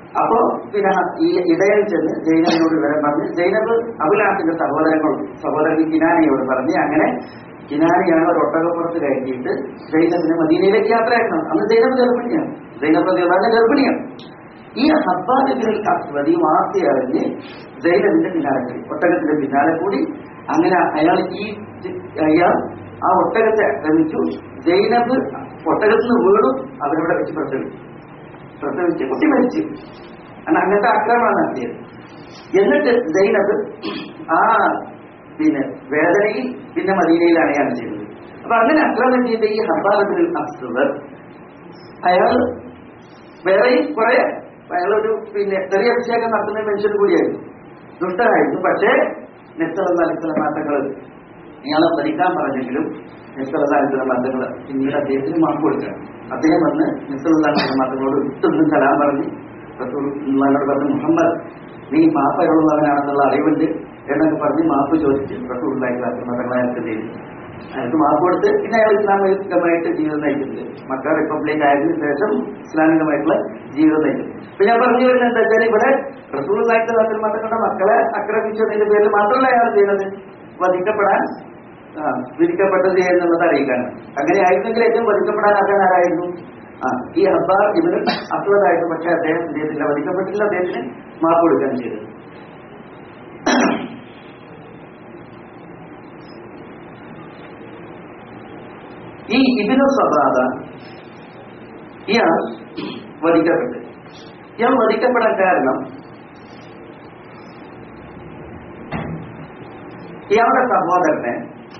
അപ്പോ പിന്നെ ഈ ഇടയിൽ ചെന്ന് ജൈനബിനോട് വിവരം പറഞ്ഞ് ജൈനബ് അബുലാസിന്റെ സഹോദരങ്ങളും സഹോദരൻ കിനാനിയോട് പറഞ്ഞ് അങ്ങനെ കിനാനിയാണ് ഒരു ഒട്ടകപ്പുറത്ത് കയറ്റിയിട്ട് ജൈനബിനെ മദീനയിലേക്ക് യാത്രയാക്കണം അന്ന് ജൈനബ് ഗർഭിണിയാണ് ജൈനബ് റളിയല്ലാഹു ഗർഭിണിയാണ് ഈ ഹബ്ബാദിബിൻ അസ്വദി വാർത്ത അറിഞ്ഞ് ജൈനബിന്റെ പിന്നാലെ കൂടി ഒട്ടകത്തിന്റെ പിന്നാലെ കൂടി അങ്ങനെ അയാൾ ഈ അയാൾ ആ ഒട്ടകത്തെ ആക്രമിച്ചു ജൈനബ് ഒട്ടകത്തിൽ നിന്ന് വീണു അവരവിടെ വെച്ച് പ്രസവിച്ചു പ്രസവിച്ച് കുട്ടി മരിച്ചു കാരണം അങ്ങനത്തെ ആക്രമണം നടത്തിയത് എന്നിട്ട് ജൈനബ് ആ പിന്നെ വേദനയിൽ പിന്നെ മദീനയിൽ അണയാണ് ചെയ്തത് അപ്പൊ അങ്ങനെ ആക്രമണം ചെയ്ത ഈ ഹർബാബിൽ അസ്വദർ അയാൾ വേറെയും കുറെ അയാളൊരു പിന്നെ ചെറിയ അഭിഷേകം നടത്തുന്ന മനുഷ്യൻ കൂടിയായിരുന്നു ദുഷ്ടനായിരുന്നു പക്ഷേ നെത്തളന്ന അലിസ്ല മാറ്റങ്ങൾ ഇയാളെ ഭരിക്കാൻ പറഞ്ഞെങ്കിലും നെത്തളന്ന അലിസ്ല മാറ്റങ്ങൾ പിന്നീട് അദ്ദേഹത്തിന് മാപ്പ് കൊടുക്കുക അദ്ദേഹം വന്ന് നെത്തളന്ന അലിസ്ല മാറ്റങ്ങളോട് വിട്ടൊന്നും സലാം പറഞ്ഞ് റസൂലിനോട് പറഞ്ഞു മുഹമ്മദ് നീ മാപ്പയുള്ളവനാണെന്നുള്ള അറിവുണ്ട് എന്നൊക്കെ പറഞ്ഞ് മാപ്പ് ചോദിച്ചു റസൂലായി മാറ്റങ്ങൾ അയാൾക്ക് ചെയ്തു അയാൾക്ക് മാപ്പ് കൊടുത്ത് പിന്നെ അയാൾ ഇസ്ലാമികമായിട്ട് ജീവിതം നയിക്കുന്നത് മക്ക റിപ്പബ്ലിക് ആയതിനു ശേഷം ഇസ്ലാമികമായിട്ടുള്ള ജീവിതം നയിക്കുന്നു ഇപ്പൊ ഞാൻ പറഞ്ഞു വരുന്നത് എന്താ വെച്ചാൽ ഇവിടെ റസൂൽ നായിക്കത്തിൽ മക്കളുടെ മക്കളെ ആക്രമിച്ചതിന്റെ പേരിൽ മാത്രമല്ല അയാൾ ചെയ്യുന്നത് വധിക്കപ്പെടാൻ ആ, വിധിക്കപ്പെട്ടത് എന്നുള്ളത് അറിയിക്കാണ് അങ്ങനെ ആയിരുന്നെങ്കിൽ ഏറ്റവും വധിക്കപ്പെടാൻ ആക്കാൻ ആരായിരുന്നു ആ ഈ ഹബ്ബാർ ഇവരും അസുഖമായിരുന്നു പക്ഷെ അദ്ദേഹം എന്ത് ചെയ്തില്ല വധിക്കപ്പെട്ടില്ല അദ്ദേഹത്തിന് മാപ്പ് കൊടുക്കാൻ ചെയ്തത് ഈ ഇബിനു സബാദ ഇയാൾ വധിക്കപ്പെട്ടു ഇയാൾ വധിക്കപ്പെടാൻ കാരണം ഇയാളുടെ സഹോദരനെ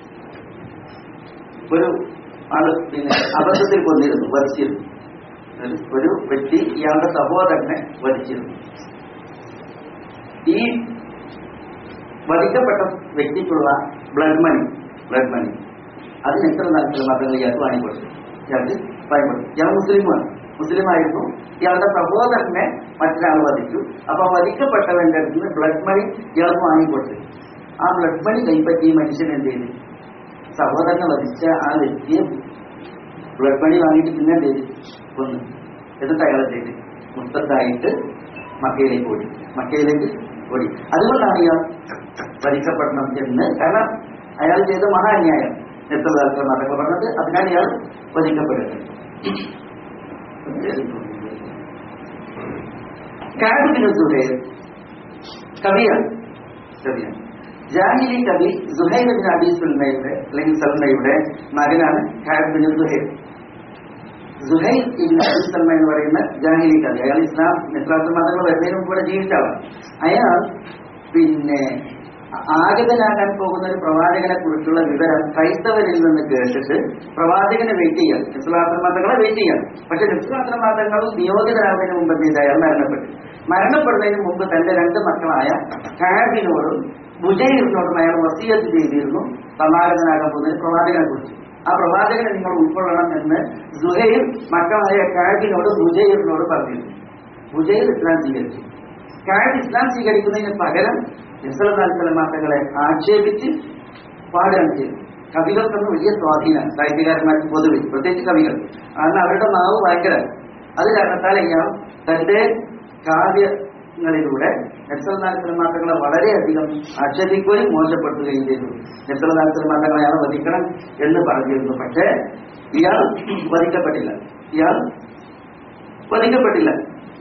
ഒരു ആള് പിന്നെ അബദ്ധത്തിൽ കൊന്നിരുന്നു വധിച്ചിരുന്നു ഒരു വ്യക്തി ഇയാളുടെ സഹോദരനെ വധിച്ചിരുന്നു ഈ വധിക്കപ്പെട്ട വ്യക്തിക്കുള്ള ബ്ലഡ് മണി ബ്ലഡ് മണി അതിന് എത്ര നാൽപ്പത് മതങ്ങൾ ഇയാൾക്ക് വാങ്ങിക്കൊടുത്തു ഇയാൾക്ക് വാങ്ങിക്കൊടുത്തു ഇയാൾ മുസ്ലിമാണ് മുസ്ലിം ആയിരുന്നു ഇയാളുടെ സഹോദരനെ മറ്റൊരാൾ വധിച്ചു അപ്പൊ വധിക്കപ്പെട്ടവന്റെ അടുത്ത് നിന്ന് ബ്ലഡ് മണി ഇയാൾക്ക് വാങ്ങിക്കൊടുത്തു ആ ബ്ലഡ് മണി കൈപ്പറ്റി ഈ മനുഷ്യൻ എന്ത് ചെയ്തു സഹോദരനെ വധിച്ച ആ വ്യക്തിയെ ബ്ലഡ് മണി വാങ്ങിയിട്ട് പിന്നെ എന്ത് ചെയ്തു കൊന്നു എന്നിട്ട് അയാളെ ചെയ്ത് മുസ്തത്തായിട്ട് മക്കയിലേക്ക് ഓടി മക്കയിലേക്ക് ഓടി അതുകൊണ്ടാണ് ഇയാൾ വധിക്കപ്പെടണം എന്ന് കാരണം അയാൾ ചെയ്ത മഹാ അന്യായം എത്ര നടക്കുക പറഞ്ഞത് അതിനാൽ ഇയാൾ വധിക്കപ്പെടുന്നത് കാബിന് സുഹൈർ കവിയാണ് കവിയാണ് ജാഹിലി കവി സുഹൈർ ബിൻ അബി സുൽമയുടെ അല്ലെങ്കിൽ സൽമയുടെ മകനാണ് Kaab bin Zuhair Zuhail ibn Abi Salma എന്ന് പറയുന്ന ജാഹിലി കവി അയാൾ ഇസ്ലാം ഇസ്ലാം മതങ്ങൾ വരുന്നതിന് മുമ്പ് ഇവിടെ ജീവിച്ച ആളാണ് അയാൾ പിന്നെ ആഗതനാകാൻ പോകുന്ന ഒരു പ്രവാചകനെ കുറിച്ചുള്ള വിവരം ക്രൈസ്തവരിൽ നിന്ന് കേട്ടിട്ട് പ്രവാചകനെ വെയിറ്റ് ചെയ്യാം നിസ്ലാത്ര മതങ്ങളെ വെയിറ്റ് ചെയ്യാം പക്ഷെ നിസ്ലാത്ര മതങ്ങൾ നിയോഗിതരാകുന്നതിന് മുമ്പ് എന്ത് ചെയ്ത് അയാൾ മരണപ്പെട്ടു മരണപ്പെടുന്നതിന് മുമ്പ് തന്റെ രണ്ട് മക്കളായ കാബിനോടും ബുജൈറിനോടും അയാൾ വസീയത്ത് ചെയ്തിരുന്നു സമാഗതനാകാൻ പോകുന്ന ഒരു പ്രവാചകനെ കുറിച്ച് ആ പ്രവാചകനെ നിങ്ങൾ ഉൾക്കൊള്ളണം എന്ന് സുഹൈർ മക്കളായ കാബിനോട് ബുജൈറിനോട് പറഞ്ഞിരുന്നു ബുജൈർ ഇസ്ലാം സ്വീകരിച്ചു കാബ് ഇസ്ലാം സ്വീകരിക്കുന്നതിന് പകരം നിസ്ലാത്തലമാറ്റങ്ങളെ ആക്ഷേപിച്ച് പാടുകയാണ് ചെയ്തു കവികൾക്കൊന്നും വലിയ സ്വാധീനം സാഹിത്യകാരന്മാർക്ക് പൊതുവെ പ്രത്യേകിച്ച് കവികൾ കാരണം അവരുടെ നാവ് ഭയങ്കര അത് കാരണത്താൽ ഇയാൾ തന്റെ കാവ്യങ്ങളിലൂടെ നക്സൽനാൽക്കലമാറ്റങ്ങളെ വളരെയധികം ആക്ഷേപിക്കുകയും മോശപ്പെടുത്തുകയും ചെയ്തു നക്സൽനാൽക്കലമാറ്റങ്ങളെ അയാൾ വധിക്കണം എന്ന് പറഞ്ഞിരുന്നു പക്ഷേ ഇയാൾ വധിക്കപ്പെട്ടില്ല ഇയാൾ വധിക്കപ്പെട്ടില്ല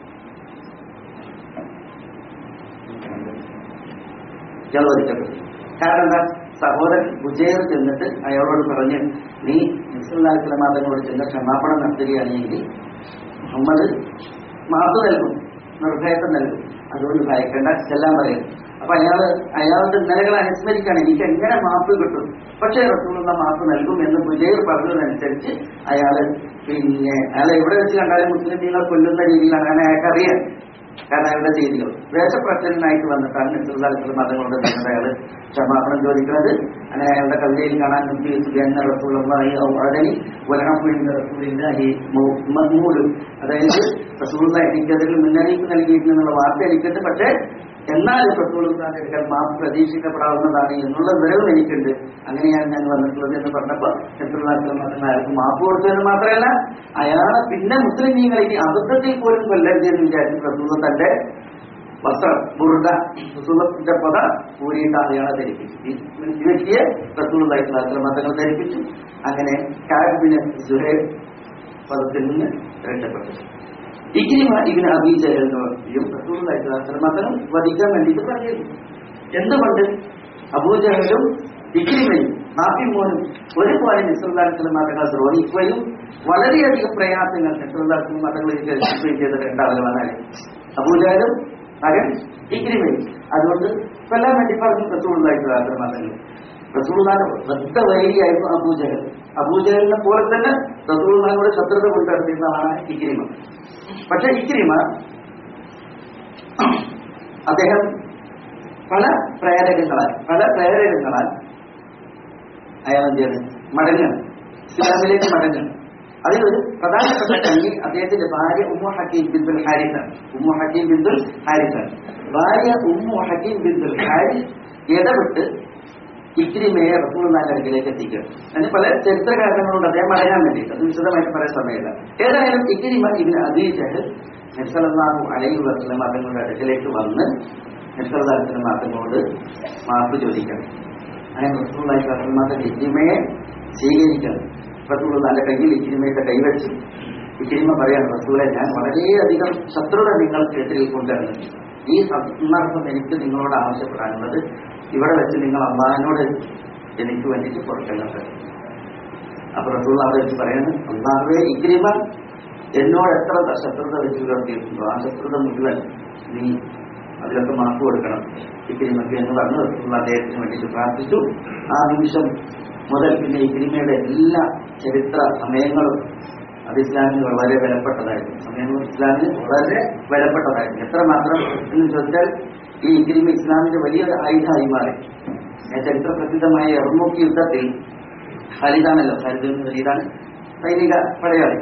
ഇയാൾ വധിക്കപ്പെട്ടു കാരണം എന്താ സഹോദരൻ ബുജേർ ചെന്നിട്ട് അയാളോട് പറഞ്ഞ് നീ നിസ്ലാസ്ലമാതങ്ങളോട് ചെന്ന് ക്ഷമാപണം നടത്തുകയാണെങ്കിൽ മുഹമ്മദ് മാപ്പ് നൽകും നിർഭയത്വം നൽകും അതുകൊണ്ട് ഭയക്കേണ്ട ചെല്ലാൻ പറയും അപ്പൊ അയാൾ അയാളുടെ ഇന്നലകൾ അനുസ്മരിക്കുകയാണ് എനിക്ക് എങ്ങനെ മാപ്പ് കിട്ടും പക്ഷേ റസൂലുള്ള മാപ്പ് നൽകും എന്ന് ബുജൈർ പറഞ്ഞതനുസരിച്ച് അയാള് പിന്നെ അയാളെ എവിടെ വെച്ച് കണ്ടാലും മുസ്ലിം ലീഗർ കൊല്ലുന്ന രീതിയിലാണ് അങ്ങനെ അയാൾക്ക് അറിയാം കാരണം അയാളുടെ ചെയ്തികൾ വേഷപ്രച്ഛനായിട്ട് വന്നിട്ടാണ് നിസ്ലാസ്ല മതങ്ങളുടെ ചെയ്യുന്നത് അയാൾ ക്ഷമാപണം ചോദിക്കുന്നത് അങ്ങനെ അയാളുടെ കവിതയിൽ കാണാൻ എന്ന റസൂലുള്ളാഹി ഔഅദനി വലഅഫു ഇൻദ റസൂലില്ലാഹി മഹ്മൂദ് അതായത് റസൂലുള്ള എനിക്കതിൽ മുന്നറിയിപ്പ് നൽകിയിട്ടുണ്ടെന്നുള്ള വാർത്ത എനിക്കുണ്ട് പക്ഷേ എന്നാലും പ്രസൂലുള്ളാന്റെ അടുക്കൽ മാപ്പ് പ്രതീക്ഷിക്കപ്പെടാവുന്നതാണ് എന്നുള്ള വിവരവും എനിക്കുണ്ട് അങ്ങനെയാണ് ഞാൻ വന്നിട്ടുള്ളത് എന്ന് പറഞ്ഞപ്പോൾ മാത്രം അയാൾക്ക് മാപ്പ് കൊടുത്തു എന്ന് മാത്രമല്ല അയാളെ പിന്നെ മുസ്ലിമീങ്ങളിലേക്ക് അബദ്ധത്തിൽ പോലും കൊല്ലരുത് എന്ന് വിചാരിച്ചു പ്രസൂല തന്റെ വസ്ത്രം ബുറുദ റസൂലത്തിന്റെ പത ഊരിയിട്ട് അയാളെ ധരിപ്പിച്ചു ഈ വ്യക്തിയെ റസൂലായിട്ടുള്ള മതങ്ങൾ ധരിപ്പിച്ചു അങ്ങനെ കാബിന് സുഹേബ് പദത്തിൽ നിന്ന് രക്ഷപ്പെട്ടു ഇഗ്രിമ ഇബിന് അബീജലും റസൂലായിട്ടുള്ള മതങ്ങൾ വധിക്കാൻ വേണ്ടിയിട്ട് പറഞ്ഞിരുന്നു എന്തുകൊണ്ട് അബൂജഹലും ഇഗ്രിമയും നാഫിമോനും ഒരുപോലെ നിസ്ലാത്തിന്റെ മതങ്ങൾ ദ്രോഹിക്കുകയും വളരെയധികം പ്രയാസങ്ങൾ നിസ്ലാത്തിന്റെ മതങ്ങളിൽ ചെയ്ത രണ്ടാളുകളാണ് അബൂജഹലും മകൻ ഇഗ്രിമയും അതുകൊണ്ട് കൊല്ലാൻ വേണ്ടി പറഞ്ഞു റസൂളായിട്ടുള്ള മതങ്ങൾ റസൂൾദാൻ ഒറ്റ വൈരിയായിരുന്നു അബൂജഹൽ അബൂജഹലിനെ പോലെ തന്നെ റസൂൾദാനോട് ശത്രുത കൊണ്ടുവരുന്നതാണ് ഇഗ്രിമ പക്ഷെ ഇക്രിമ അദ്ദേഹം പല പ്രേരകങ്ങളാൽ പല പ്രേരകങ്ങളാൽ അയാൾ എന്ത് ചെയ്യണം മടങ്ങണം ഇസ്ലാമിലേക്ക് മടങ്ങണം അതിലൊരു പ്രധാനപ്പെട്ട കണ്ണി അദ്ദേഹത്തിന്റെ ഭാര്യ ഉമ്മു ഹക്കീം ബിന്ദുൽ ഹാരിസാണ് ഉമ്മു ഹക്കീം ബിന്ദുൽ ഹാരിസാണ് ഭാര്യ ഉമ്മു ഹക്കീം ബിന്ദുൽ ഹാരിസ് ഇടപെട്ട് ഇക്രിമയെ റസൂൽനാന്റെ അടുക്കിലേക്ക് എത്തിക്കുക അതിന് പല ചരിത്ര കാരണങ്ങളുണ്ട് അദ്ദേഹം മടങ്ങാൻ വേണ്ടിയിട്ട് അത് വിശദമായിട്ട് പറയാൻ സമയമില്ല ഏതായാലും ഇക്രിമ ഇതിന് അതീജഹ് നബ്സലാഹു അലൈഹി വസ്ലം തങ്ങളുടെ അടുക്കിലേക്ക് വന്ന് നബ്സലാഹുലം മാത്തങ്ങളോട് മാപ്പ് ചോദിക്കണം അങ്ങനെ റസൂള്ളി വസ്ലമാത്ത ഇക്രിമയെ സ്വീകരിക്കണം റസൂൾ നല്ല കയ്യിൽ ഇക്രിമയുടെ കൈവച്ച് ഇക്രിമ പറയാണ് റസൂലെ ഞാൻ വളരെയധികം ശത്രുത നിങ്ങൾക്കെതിരിൽ കൊണ്ടുവരുന്നു ഈ സന്ദർഭം എനിക്ക് നിങ്ങളോട് ആവശ്യപ്പെടാനുള്ളത് ഇവിടെ വെച്ച് നിങ്ങൾ അള്ളാഹിനോട് എനിക്ക് വേണ്ടിയിട്ട് പുറത്തേണ്ടത് അപ്പൊ റസൂൾ അവിടെ വെച്ച് പറയുന്നത് അള്ളാഹുവെ ഇഗ്രിമ എന്നോട് എത്ര ശത്രുത വെച്ച് പുലർത്തിയിട്ടുണ്ടോ ആ ശത്രുത മുഴുവൻ നീ അതിലൊക്കെ മാപ്പ് കൊടുക്കണം ഇഗ്രിമയ്ക്ക് എന്ന് പറഞ്ഞ് റസൂൾ അദ്ദേഹത്തിന് വേണ്ടിയിട്ട് പ്രാർത്ഥിച്ചു ആ നിമിഷം മുതൽ പിന്നെ ഇഗ്രിമയുടെ എല്ലാ ചരിത്ര സമയങ്ങളും അത് ഇസ്ലാമിന് വളരെ വിലപ്പെട്ടതായിരുന്നു സമയങ്ങൾ ഇസ്ലാമിന് വളരെ വിലപ്പെട്ടതായിരുന്നു എത്രമാത്രം എന്ന് ചോദിച്ചാൽ ഈ ഇഗ്രിമ ഇസ്ലാമിന്റെ വലിയൊരു ആയുധമായി മാറി ചരിത്ര പ്രസിദ്ധമായ എർമൂക്ക് യുദ്ധത്തിൽ ഖലിദാണല്ലോ ഖലിദ് ഖലീദാണ് സൈനിക പടയാളി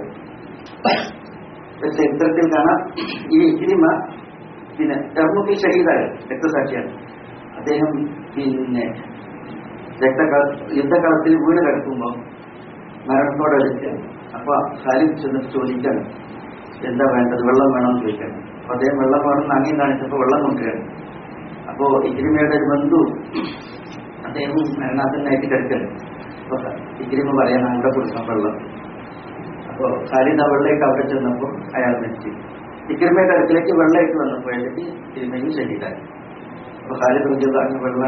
ചരിത്രത്തിൽ കാണാം ഈ ഇഗ്രിമ പിന്നെ എർമൂക്കിൽ ഷഹീദായ രക്തസാക്ഷിയാണ് അദ്ദേഹം പിന്നെ രക്തകള യുദ്ധകളത്തിൽ വീണ് കിടക്കുമ്പോൾ മരണത്തോടെ എടുക്കുകയാണ് അപ്പൊ ഖാലിദ് ചെന്നിട്ട് ചോദിക്കണം എന്താ വേണ്ടത് വെള്ളം വേണമെന്ന് ചോദിക്കണം അപ്പൊ അദ്ദേഹം വെള്ളം വേണമെന്ന് അങ്ങേം കാണിച്ചപ്പോ വെള്ളം കൊണ്ടുവരികയാണ് അപ്പോ ഇഗ്രിമയുടെ ഒരു ബന്ധു അദ്ദേഹം മരണാസനായിട്ട് കിടക്കണം അപ്പൊ ഇഗ്രിമ പറയണം അവിടെ കൊടുക്കണം വെള്ളം അപ്പോ ഖാലിദ് ആ വെള്ളയിട്ട് അവിടെ ചെന്നപ്പോ അയാൾ മരിച്ചു ഇഗ്രിമയുടെ അടുക്കിലേക്ക് വെള്ളമായിട്ട് വന്നപ്പോഴേക്ക് ഇഗ്രിമയും ശരീരമായി അപ്പൊ ഖാലിദ് റജുല്ലാഹിന് വെള്ളം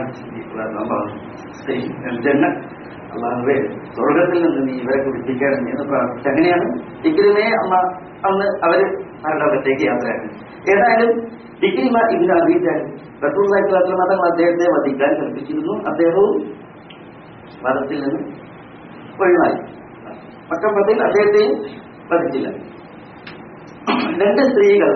അടിച്ചിട്ട് അള്ളാഹുവേ സ്വർഗത്തിൽ നിന്ന് നീ ഇവരെ കുടിപ്പിക്കണം എന്ന് പ്രാർത്ഥിച്ചു അങ്ങനെയാണ് ഇഗ്രിമയെ അമ്മ അന്ന് അവര് മരണത്തേക്ക് യാത്രയാക്കി ഏതായാലും ഇഗ്രിമ ഇതിന് അറിയിച്ചാൽ റസൂള്ളാഹിത്ലാത്ത മതം അദ്ദേഹത്തെ വധിക്കാൻ കൽപ്പിച്ചിരുന്നു അദ്ദേഹവും മതത്തിൽ നിന്ന് ഒഴിവായി മക്കമ്പത്തിൽ അദ്ദേഹത്തെയും വധിച്ചില്ല രണ്ട് സ്ത്രീകൾ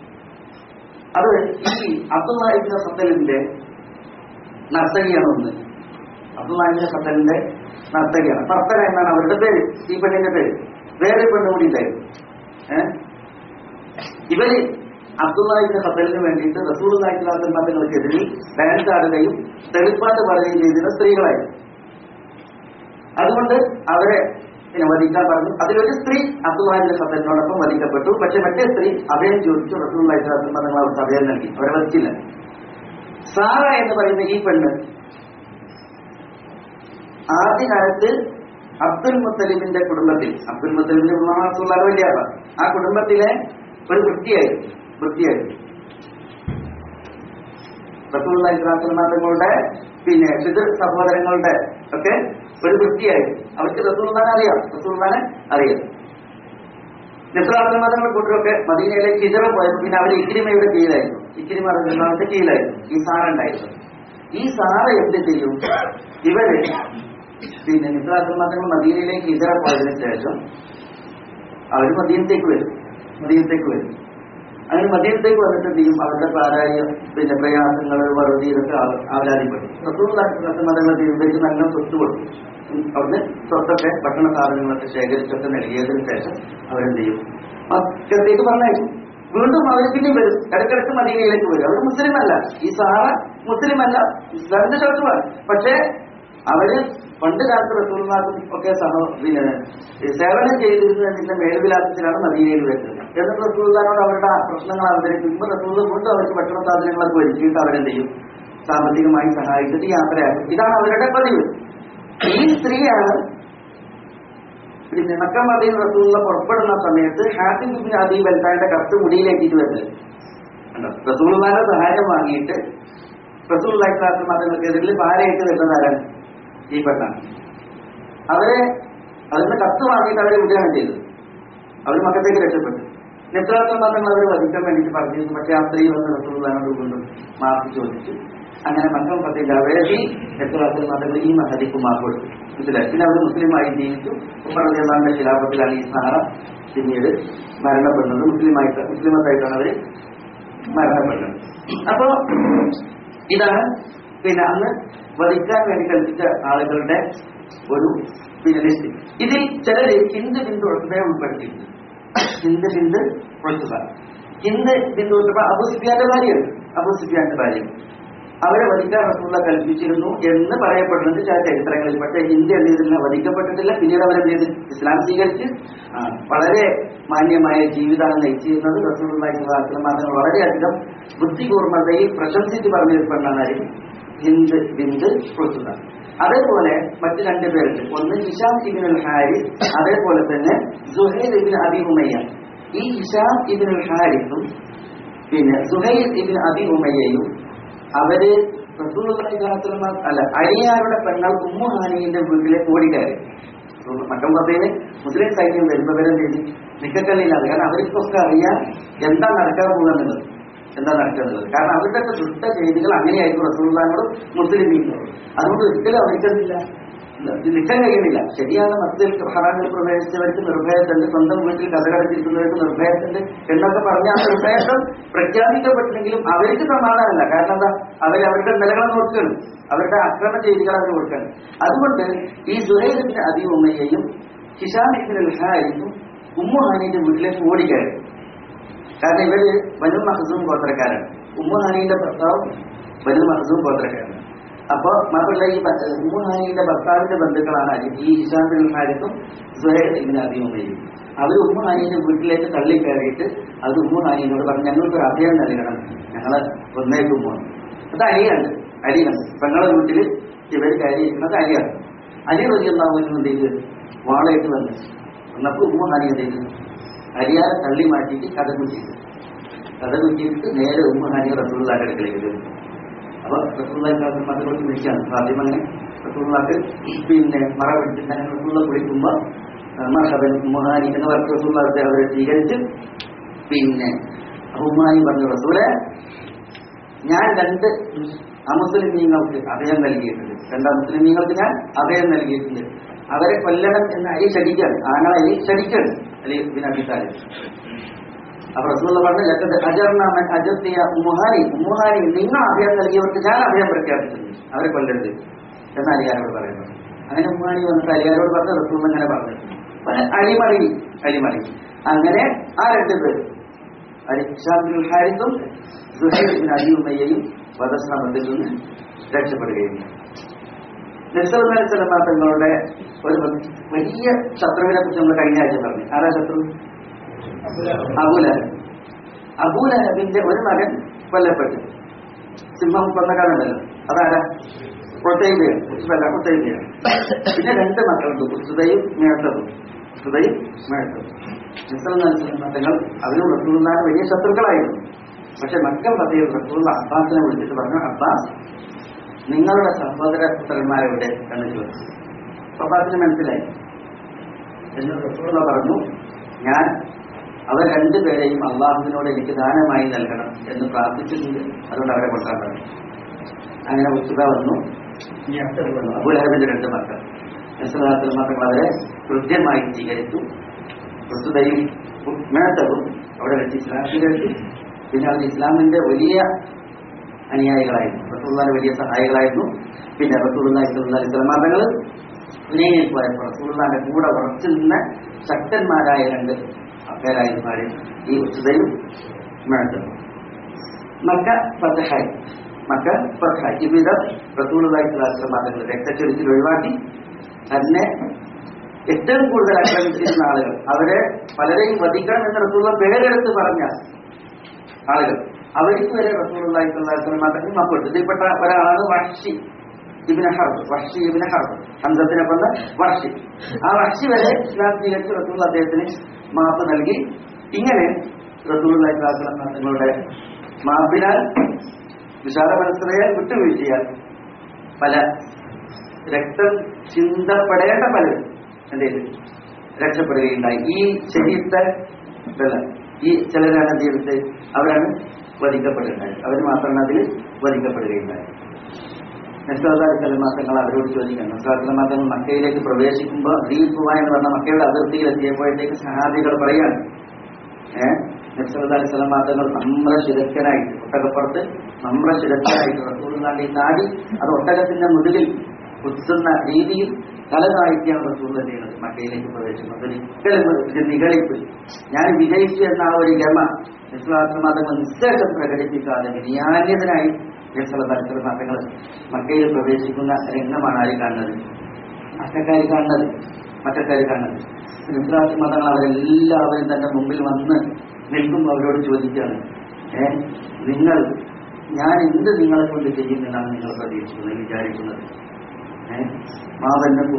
അത് ഈ അബ്ദുല്ലാഹിബിന്റെ സത്തലിന്റെ നർത്തകിയാണ് ഒന്ന് അബ്ദുല്ലാഹിബിന്റെ സത്തലിന്റെ നർത്തകിയാണ് നർത്തക എന്നാണ് അവരുടെ പേര് ഈ പെണ്ണിന്റെ പേര് വേറെ പെണ്ണ് കൂടി ഉണ്ടായിരുന്നു ഏഹ് ഇവര് അബ്ദുല്ലാഹിന്റെ ഖത്തലിന് വേണ്ടിയിട്ട് റസൂൾ നായിക്കലാത്ത മതങ്ങൾക്കെതിരിൽ ഡാൻസ് ആടുകയും തെളിപ്പാട്ട് പറയുകയും ചെയ്തിരുന്ന സ്ത്രീകളായിരുന്നു അതുകൊണ്ട് അവരെ പിന്നെ വധിക്കാൻ പറഞ്ഞു അതിലൊരു സ്ത്രീ അബ്ദുല്ലാഹിന്റെ ഖത്തലിനോടൊപ്പം വധിക്കപ്പെട്ടു പക്ഷെ മറ്റേ സ്ത്രീ അഭയം ചോദിച്ചു റസൂൾ നായിക്കലാത്ത മതങ്ങൾ അവർക്ക് അഭയം നൽകി അവരെ വധിച്ചില്ല സാറ എന്ന് പറയുന്ന ഈ പെണ്ണ് ആദ്യകാലത്ത് അബ്ദുൽ മുത്തലിബിന്റെ കുടുംബത്തിൽ അബ്ദുൽ മുത്തലിബിന്റെ കുടുംബം വലിയ ആ കുടുംബത്തിലെ ഒരു വൃത്തിയായി വൃത്തിയായി റസൂൽമാതങ്ങളുടെ പിന്നെ പിതൃ സഹോദരങ്ങളുടെ ഒക്കെ ഒരു വൃത്തിയായി അവർക്ക് റസൂൽമാനെ അറിയാം റസൂൽമാനെ അറിയാം നിസ്രാത്മതങ്ങളുടെ കൂട്ടരൊക്കെ മദീനയിലേക്ക് ഹിജറ പോയപ്പോൾ പിന്നെ അവർ ഇക്രിമയുടെ കീഴിലായിരുന്നു ഇക്രിമ റസൂൽമാനത്തെ കീഴിലായിരുന്നു ഈ സാറ ഉണ്ടായിരുന്നു ഈ സാറ എന്ത് ചെയ്യും ഇവര് പിന്നെ നിസ്രാത്മതങ്ങൾ മദീനയിലേക്ക് ഹിജറ പോയതിനു ശേഷം അവർ മദീനത്തേക്ക് വരും മദീനത്തേക്ക് വരും അങ്ങനെ മദീനത്തേക്ക് വന്നിട്ട് എന്ത് ചെയ്യും അവരുടെ പാരായ പിന്നെ പ്രയാസങ്ങൾ വറുതി ഇതൊക്കെ ആവലാതിപ്പെടും മതങ്ങളെ തീരുമാനിച്ച് നല്ല സ്വത്ത് കൊടുക്കും അവിടുന്ന് സ്വത്തൊക്കെ ഭക്ഷണ സാധനങ്ങളൊക്കെ ശേഖരിച്ചൊക്കെ നൽകിയതിനു ശേഷം അവരെന്ത് ചെയ്യും മക്കത്തേക്ക് പറഞ്ഞയക്കും വീണ്ടും അവർ പിന്നെ വരും ഇടയ്ക്കിടയ്ക്ക് മദീനയിലേക്ക് വരും അവർ മുസ്ലിം അല്ല ഈ സഹാറ മുസ്ലിം അല്ല ഇസ്ലാമിന്റെ ശത്രുവാണ് പക്ഷേ അവര് പണ്ട് കാലത്ത് റസൂൽമാർക്കും ഒക്കെ സഹ പിന്നെ ഈ സേവനം ചെയ്തിരുന്നതിന്റെ മേൽവിലാസത്തിലാണ് മദീനയിൽ വരുന്നത് എന്നിട്ട് റസൂൽദാനോട് അവരുടെ പ്രശ്നങ്ങൾ അവതരിപ്പിക്കുമ്പോൾ റസൂൽ വീണ്ടും അവർക്ക് ഭക്ഷണ സാധനങ്ങളൊക്കെ ഒരുക്കിയിട്ട് അവരെന്ത് ചെയ്യും സാമ്പത്തികമായി സഹായിച്ചിട്ട് യാത്രയാക്കും ഇതാണ് അവരുടെ പതിവ് ഈ സ്ത്രീയാണ് പിന്നെ മക്ക മദീൻ റസൂള്ള പുറപ്പെടുന്ന സമയത്ത് ഹാഫിം ബിൻ അബി ബൽത്താന്റെ കത്ത് മുടിയിലേക്കിട്ട് വരുന്നത് കണ്ടോ റസൂള്ളാന്റെ സഹായം വാങ്ങിയിട്ട് റസൂൽ മതങ്ങൾക്കെതിരിൽ ഭാര്യയായിട്ട് വരുന്നത് ആരാണ് ഈ പെണ്ണാണ് അവരെ അതിന് കത്ത് വാങ്ങിയിട്ട് അവരെ വിടുകയാണ് ചെയ്തത് അവർ മക്കത്തേക്ക് രക്ഷപ്പെട്ടു നെത്രാത്ത മതങ്ങൾ അവർ വധിക്കാൻ വേണ്ടിയിട്ട് പറഞ്ഞിരുന്നു പക്ഷേ ആ സ്ത്രീ വന്ന് റസൂള്ളാനോട് വീണ്ടും മാർക്ക് ചോദിച്ചു അങ്ങനെ മക്കൾ പ്രത്യേക അവരതി നെത്രാത്ത മതങ്ങൾ ഈ മഹദിക്ക് മാർക്ക് കൊടുത്തു മനസ്സിലായി പിന്നെ അവർ മുസ്ലിമായി ജീവിച്ചു ഉമ്മറിയാന്റെ ശിലാപത്തിലാണ് ഈ സഹാറ പിന്നീട് മരണപ്പെടുന്നത് മുസ്ലിമായിട്ട് മുസ്ലിമത്തായിട്ടാണ് അവർ മരണപ്പെട്ടത് അപ്പോ ഇതാണ് പിന്നെ അന്ന് വധിക്കാൻ വേണ്ടി കൽപ്പിച്ച ആളുകളുടെ ഒരു പിന്നെ ലിസ്റ്റ് ഇതിൽ ചിലര് ഹിന്ദ് ബിന്ദു ഉൾപ്പെടെ ഉൾപ്പെടുത്തിയിട്ടുണ്ട് ഹിന്ദ് ബിന്ദു ഉൾത്തുക ഹിന്ദ് ബിന്ദു ഉൾപ്പെടെ അബു സുഫിയാന്റെ ഭാര്യയാണ് അബു സുഫിയാന്റെ ഭാര്യ അവരെ വധിക്കാൻ റസൂള്ള കൽപ്പിച്ചിരുന്നു എന്ന് പറയപ്പെടുന്നുണ്ട് ചില ചരിത്രങ്ങളിൽ പക്ഷേ ഹിന്ദി എന്ത് ചെയ്തിട്ടില്ല വധിക്കപ്പെട്ടിട്ടില്ല പിന്നീട് അവരെന്ത് ചെയ്ത് ഇസ്ലാം സ്വീകരിച്ച് ആ, വളരെ മാന്യമായ ജീവിതമാണ് നയിച്ചിരുന്നത് റസൂള്ളാഹിമാർ വളരെയധികം ബുദ്ധികൂർമ്മതയിൽ പ്രശംസിച്ച് പറഞ്ഞൊരു പെണ്ണാണ് ആര്? ഹിന്ദ് ബിന്ദ് കൊടുത്തുക അതേപോലെ മറ്റു രണ്ട് പേരുണ്ട് ഒന്ന് ഹിഷാം ഇബിനുൽ ഹാരിസ് അതേപോലെ തന്നെ സുഹൈൽ ഇബിൻ അബി ഉമയ്യ ഈ ഹിഷാം ഇബിനുൽ ഹാരിസും പിന്നെ സുഹൈൽ ഇബിൻ അബി ഉമയ്യയും അവര് റസൂലുള്ളാഹി സ്വല്ലല്ലാഹു അലൈഹി വസല്ലം അല്ല അരിയാരുടെ പെങ്ങൾ ഉമ്മു ഹാനിയുടെ വീട്ടിലേക്ക് ഓടിക്കയറി മക്കം പത്തയില് മുസ്ലിം സൈന്യം വരുന്നവരെ നിക്കക്കല്ലില്ലാതെ കാരണം അവർക്കൊക്കെ അറിയാം എന്താ നടക്കാൻ പോകുന്നത് എന്താ നടക്കുന്നത് കാരണം അവരുടെ ഒക്കെ ദുഷ്ട ചെയ്തികൾ അങ്ങനെയായിരുന്നു റസൂള്ളാനോടും മുസ്ലിം ലീഗിനോടും അതുകൊണ്ട് ഒരിക്കലും അവർക്കെന്തില്ല നിൽക്കാൻ കഴിയുന്നില്ല ശരിയാണ് മത്തിൽ ഹറാമിൽ പ്രവേശിച്ചവർക്ക് നിർഭയത്തുണ്ട് സ്വന്തം വീട്ടിൽ കഥകടച്ചിരിക്കുന്നവർക്ക് നിർഭയത്തുണ്ട് എന്നൊക്കെ പറഞ്ഞ ആ നിർഭയത്വം പ്രഖ്യാപിക്കപ്പെട്ടില്ലെങ്കിലും അവർക്ക് സമാധാനമല്ല കാരണം എന്താ അവർ അവരുടെ നിലകളെ നോക്കുകയാണ് അവരുടെ അക്രമ ചെയ്തികൾ അവർ കൊടുക്കുകയാണ് അതുകൊണ്ട് ഈ സുഹൈബിന്റെ അബി ഉമ്മയെയും ഹിഷാം ഇബിൻ ഹാരിസും ഉമ്മു ഹാനിന്റെ വീട്ടിലേക്ക് ഓടിക്കയറി കാരണം ഇവര് ബനു മഹസൂം ഗോത്രക്കാരാണ് ഉമ്മു ഹാനിയുടെ ഭർത്താവ് ബനു മഹസൂം ഗോത്രക്കാരാണ് അപ്പൊ മാത്രമല്ല ഈ ബ- ഉമ്മു ഹാനിയുടെ ഭർത്താവിന്റെ ബന്ധുക്കളാണ് ആര്? ഈ ഹിഷാം ബിൻ ഹാരിസും സുഹൈബ് ഇബിൻ അബി ഉമ്മയും അവർ ഉമ്മു ഹാനിന്റെ വീട്ടിലേക്ക് തള്ളി കയറിയിട്ട് അത് ഉമ്മു ഹാനിനോട് പറഞ്ഞു ഞങ്ങൾക്ക് ഒരു അഭയം നൽകണം ഞങ്ങള് ഒന്നേക്കും പോകണം അത് അരിയാണ് അരിയാണ് പെങ്ങളെ വീട്ടിൽ ഇവർ കയറിയിരിക്കുന്നത് അരിയാണ് അരി റതിയുണ്ടാവുന്ന എന്ത് ചെയ്ത് വാളയിട്ട് വന്നു വന്നപ്പോൾ ഉമ്മ ഹാനി എന്ത് ചെയ്തു അരിയാരെ തള്ളി മാറ്റിയിട്ട് കഥ കുറ്റിയിട്ട് കഥ കുറ്റിയിട്ട് നേരെ ഉമ്മ ഹാനി റസൂള്ളാന്റെ അടുക്കലേക്ക് വരും അപ്പൊ റസൂള്ളാഹി മതങ്ങളോട് വിളിക്കാണ് ആദ്യം അങ്ങനെ റസൂള്ളാക്ക് പിന്നെ മറ പിടിച്ചിട്ട് അങ്ങനെ റസൂള്ള വിളിക്കുമ്പോ മഹബൻ ഉമ്മഹാനി എന്ന് പറഞ്ഞ റസൂള്ളാഹത്തെ അവരെ സ്വീകരിച്ച് പിന്നെ ഉമ്മാനി പറഞ്ഞു റസൂലെ ഞാൻ രണ്ട് അമുസ്ലിമീങ്ങൾക്ക് അഭയം നൽകിയിട്ടുണ്ട് രണ്ട് അമുസ്ലിമീങ്ങൾക്ക് ഞാൻ അഭയം നൽകിയിട്ടുണ്ട് അവരെ കൊല്ലണം എന്ന് അരി ശടിക്കാണ് ആങ്ങളെ അരി ശടിക്കാണ് അലി ബിൻ അബി താലിബ് അപ്പൊ റസൂള്ള പറഞ്ഞു ലക്കത് അജർനാമൻ അജർത്തിയ ഉമ്മുഹാനി ഉമ്മുഹാനി നിങ്ങൾ അഭയം നൽകിയവർക്ക് ഞാൻ അഭയം പ്രഖ്യാപിച്ചിട്ടുണ്ട് അവരെ കൊല്ലരുത് എന്ന് അലിയാരോട് പറയുന്നത് അങ്ങനെ ഉമ്മാനി വന്നിട്ട് അലിയാരോട് പറഞ്ഞ് റസൂൾ അങ്ങനെ പറഞ്ഞു അപ്പൊ അലിമറി അലിമറി അങ്ങനെ ആ രണ്ട് പേര് അലിഷാബിൻ ഹാരിസും സുഹൈബിൻ അലിയുമയ്യയും വധശ്രമത്തിൽ നിന്ന് രക്ഷപ്പെടുകയും നിസ്സലമ തങ്ങളുടെ ഒരു വലിയ ശത്രുവിനെ കുറിച്ച് നമ്മൾ കഴിഞ്ഞ ആഴ്ച പറഞ്ഞു ആരാ ശത്രു അബൂലഹബ് അബൂലഹബിന്റെ ഒരു മകൻ കൊല്ലപ്പെട്ടു സിംഹം കൊന്ന കാണുന്നല്ലോ അതാരാ കൊട്ടൈബിയാണ് ഉസ്ബല്ല കൊട്ടൈബിയാണ് പിന്നെ രണ്ട് മക്കളുണ്ട് ഉസ്ബയും മേട്ടതും ഉസ്ബയും മേട്ടതും തങ്ങൾ അവരും റസൂലുള്ളാഹിന്റെ വലിയ ശത്രുക്കളായിരുന്നു പക്ഷെ മക്കൾ പതിയിൽ റസൂലുള്ള അബ്ബാസിനെ വിളിച്ചിട്ട് പറഞ്ഞു അബ്ബാസ് നിങ്ങളുടെ സഹോദര പുത്രന്മാരെവിടെ എന്ന് ചോദിച്ചു അപ്പൊ അബ്ബാസിന് മനസ്സിലായി എന്ന് റസൂലുള്ള പറഞ്ഞു ഞാൻ അവർ രണ്ടുപേരെയും അള്ളാഹുവിനോട് എനിക്ക് ദാനമായി നൽകണം എന്ന് പ്രാർത്ഥിച്ചിട്ടുണ്ട് അതുകൊണ്ട് അവരെ കൊണ്ടാൻ പറഞ്ഞു അങ്ങനെ ഉച്ചുക വന്നു അബുലഹബിന്റെ രണ്ട് മക്കൾ നസലാത്തിൽ മക്കൾ അവരെ കൃത്യമായി സ്വീകരിച്ചു ഉസുതയും മേട്ടവും അവിടെ വെച്ച് ഇസ്ലാം സ്വീകരിച്ചു പിന്നെ അവർ ഇസ്ലാമിന്റെ വലിയ അനുയായികളായിരുന്നു റസൂള്ളാന്റെ വലിയ സഹായികളായിരുന്നു പിന്നെ റസൂള്ളി സ്വലമാതങ്ങൾ ഹുനൈനിൽ പോയപ്പോൾ റസൂള്ളാന്റെ കൂടെ ഉറച്ചു നിന്ന ശക്തന്മാരായ രണ്ട് പേരായിരുന്നു ആര് ഈ ഉസുതയും മുഅത്തം മക്ക ഫതഹായി മക്ക ഫതഹായി ഇവിധ റസൂലുള്ളാഹി സ്വല്ലല്ലാഹു അലൈഹി വസല്ലം തങ്ങൾ രക്തച്ചൊരിച്ചിൽ ഒഴിവാക്കി തന്നെ ഏറ്റവും കൂടുതൽ ആക്രമിച്ചിരുന്ന ആളുകൾ അവരെ പലരെയും വധിക്കണം എന്ന് റസൂലുള്ള പേരെടുത്ത് പറഞ്ഞ ആളുകൾ അവർക്ക് വരെ റസൂലുള്ളാഹി സ്വല്ലല്ലാഹു അലൈഹി വസല്ലം തങ്ങൾ മാപ്പ് കൊടുത്തു ഇതിൽപ്പെട്ട ഒരാളാണ് വഹ്ഷി ഇബിന് ഹർബ് വഹ്ഷി ഇബിന് ഹർബ് ഹംസത്തിനെ കൊന്ന വഹ്ഷി ആ വഹ്ഷി വരെ ഇസ്ലാം സ്വീകരിച്ച് റസൂൽ അദ്ദേഹത്തിന് മാപ്പ് നൽകി ഇങ്ങനെ റസൂലുള്ളാഹി സ്വല്ലല്ലാഹു അലൈഹി വസല്ലം തങ്ങളുടെ മാപ്പിനാൽ വിശാല മനസ്സിലായാൽ വിട്ടുവീഴ്ചയാൽ പല രക്തം ചിന്തപ്പെടേണ്ട പലരും എന്തേലും രക്ഷപ്പെടുകയുണ്ടായി ഈ ശരീരത്തെ ഇതല്ല ഈ ചിലരാണ് എന്ത് ചെയ്തിട്ട് അവരാണ് വധിക്കപ്പെടുകയുണ്ടായി അവർ മാത്രമാണ് അതിൽ വധിക്കപ്പെടുകയുണ്ടായി നസ്ലാദാലിക്കലമാസങ്ങൾ അവരോട് ചോദിക്കണം നസ്ലാദാലിക്കലമാസങ്ങൾ മക്കയിലേക്ക് പ്രവേശിക്കുമ്പോൾ ദീപുവ എന്ന് പറഞ്ഞ മക്കയുടെ അതിർത്തിയിൽ എത്തിയപ്പോഴത്തേക്ക് സഹാബികൾ പറയാണ് ഏഹ് നബ്സലാലിക്കലമാസങ്ങൾ നമ്ര ശിരക്കനായിട്ട് ഒട്ടകപ്പുറത്ത് നമ്ര ശിരക്കനായിട്ട് റസൂലിനാണ്ടി താടി അത് ഒട്ടകത്തിന്റെ മുതുകിൽ കുത്തുന്ന രീതിയിൽ തലതാഴ്ത്തിയാണ് റസൂൽ ചെയ്യുന്നത് മക്കയിലേക്ക് പ്രവേശിക്കുന്നത് ഒരിക്കലും ഒരു നിഗളിപ്പ് ഞാൻ വിജയിച്ചു എന്ന ആ ഒരു ഗമ നിസ്ലാസമാതങ്ങൾ നിസ്സേഷം പ്രകടിപ്പിക്കാതെ വിനിയാന്യതനായി നബ്സലാലിക്കൽ മാസങ്ങൾ മക്കയിൽ പ്രവേശിക്കുന്ന രംഗമാണ് ആര് കാണുന്നത് മറ്റക്കാർ കാണുന്നത് മറ്റക്കാർ കാണുന്നത് നിസ്ലാസ് മതങ്ങൾ അവരെല്ലാവരും തന്റെ മുമ്പിൽ വന്ന് നിൽക്കുമ്പോൾ അവരോട് ചോദിക്കുകയാണ് ഏ നിങ്ങൾ ഞാൻ എന്ത് നിങ്ങളെ കൊണ്ട് ചെയ്യുമെന്നാണ് നിങ്ങൾ പ്രതീക്ഷിക്കുന്നത് വിചാരിക്കുന്നത് ഏഹ് മാവന്നക്കും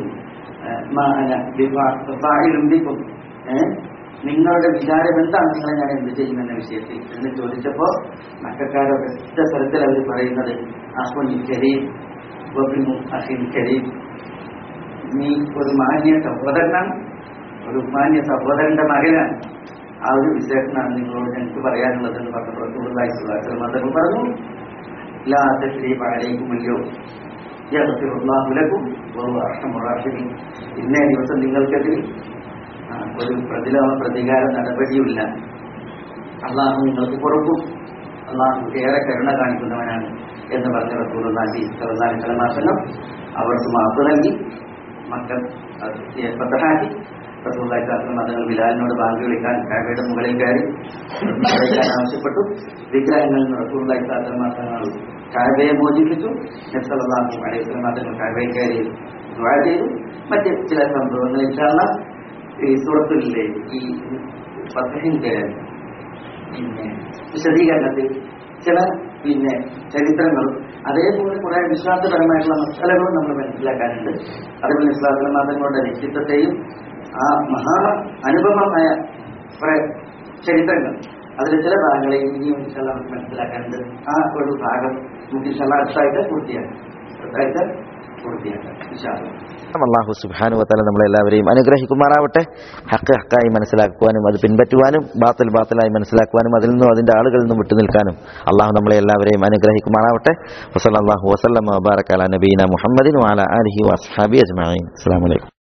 വിഭാഗിലുണ്ടിക്കും ഏഹ് നിങ്ങളുടെ വിചാരം എന്താണ് നിങ്ങളെ ഞാൻ എന്ത് ചെയ്യുമെന്ന വിഷയത്തിൽ എന്ന് ചോദിച്ചപ്പോ മക്കാരുടെ ഒറ്റ സ്ഥലത്തിൽ അവർ പറയുന്നത് അഹുൻ കരീം വബിനു അഹിൻ കരീം നീ ഒരു മാന്യ സഹോദരനാണ് ഒരു മാന്യ സഹോദരന്റെ മകനാണ് ആ ഒരു വിശേഷനാണ് നിങ്ങളോട് ഞങ്ങൾക്ക് പറയാനുള്ളത് എന്ന് പറഞ്ഞപ്പോൾ മതങ്ങൾ പറഞ്ഞു ലാ തശ്രീബ് അലൈക്കുമല്ലോ യഹ്ഫിറുല്ലാഹുലക്കും അർഹമുറാഹിമീൻ ഇന്നേ ദിവസം നിങ്ങൾക്കെതിരെ ആ, ഒരു പ്രതിലോമ പ്രതികാര നടപടിയുമില്ല അള്ളാഹു നിങ്ങൾക്ക് പുറക്കും അള്ളാഹു ഏറെ കരുണ കാണിക്കുന്നവനാണ് എന്ന് പറഞ്ഞ റസൂലുള്ളാഹി സ്വല്ലല്ലാഹി അലൈഹി വസല്ലം അവർക്ക് മാപ്പ് നൽകി മക്കൾ പത്തഹാക്കി റസൂലുള്ളാഹി സ്വല്ലല്ലാഹി അലൈഹി വസല്ലം ബിലാലിനോട് ബാങ്ക് വിളിക്കാൻ കാബയുടെ മുകളിൽ കയറി വിളിക്കാൻ ആവശ്യപ്പെട്ടു വിഗ്രഹങ്ങളിൽ നിന്ന് റസൂലുള്ളാഹി സ്വല്ലല്ലാഹി അലൈഹി വസല്ലം കാബയെ മോചിപ്പിച്ചു നബ്സല്ലാഹു അലൈഹി വസല്ലം തങ്ങൾ കാബയെ കയറി ദുആ ചെയ്തു മറ്റ് ചില സംഭവങ്ങൾ ഇൻഷാല്ലാ ഈ സൂറത്തിലെ ഈ ഫതഹിന്റെ പിന്നെ വിശദീകരണത്തിൽ ചില പിന്നെ ചരിത്രങ്ങളും അതേപോലെ കുറെ വിശ്വാസപരമായിട്ടുള്ള മസാലകളും നമ്മൾ മനസ്സിലാക്കാനുണ്ട് അതുപോലെ ഇസ്ലാമിക മതങ്ങളുടെ വ്യക്തിത്വത്തെയും ആ മഹാ അനുപമമായ കുറെ ചരിത്രങ്ങൾ അതിലെ ചില ഭാഗങ്ങളെയും ഇനിയും ഇൻഷാല്ലാ നമുക്ക് മനസ്സിലാക്കാനുണ്ട് ആ ഒരു ഭാഗം നമുക്ക് ഇൻഷാല്ലാ അടുത്തായിട്ട് പൂർത്തിയാക്കാം അടുത്തായിട്ട് പൂർത്തിയാക്കാം ഇൻഷാല്ലാ അള്ളാഹു സുബാനു വത്താല നമ്മളെല്ലാവരെയും അനുഗ്രഹിക്കുമാറാവട്ടെ ഹക്ക് ഹക്കായി മനസ്സിലാക്കുവാനും അത് പിൻപറ്റുവാനും ബാത്തിൽ ബാത്തിലായി മനസ്സിലാക്കുവാനും അതിൽ നിന്നും അതിന്റെ ആളുകളിൽ നിന്നും വിട്ടുനിൽക്കാനും അള്ളാഹു നമ്മളെ എല്ലാവരെയും അനുഗ്രഹിക്കുമാറാവട്ടെ വസല്ലാഹു വസ്ലം വബാറക്കാല നബീന മുഹമ്മദിൻ വാല അലഹി വസ്ഹാബി അജ്മാൻ അസ്സാം വലൈക്കും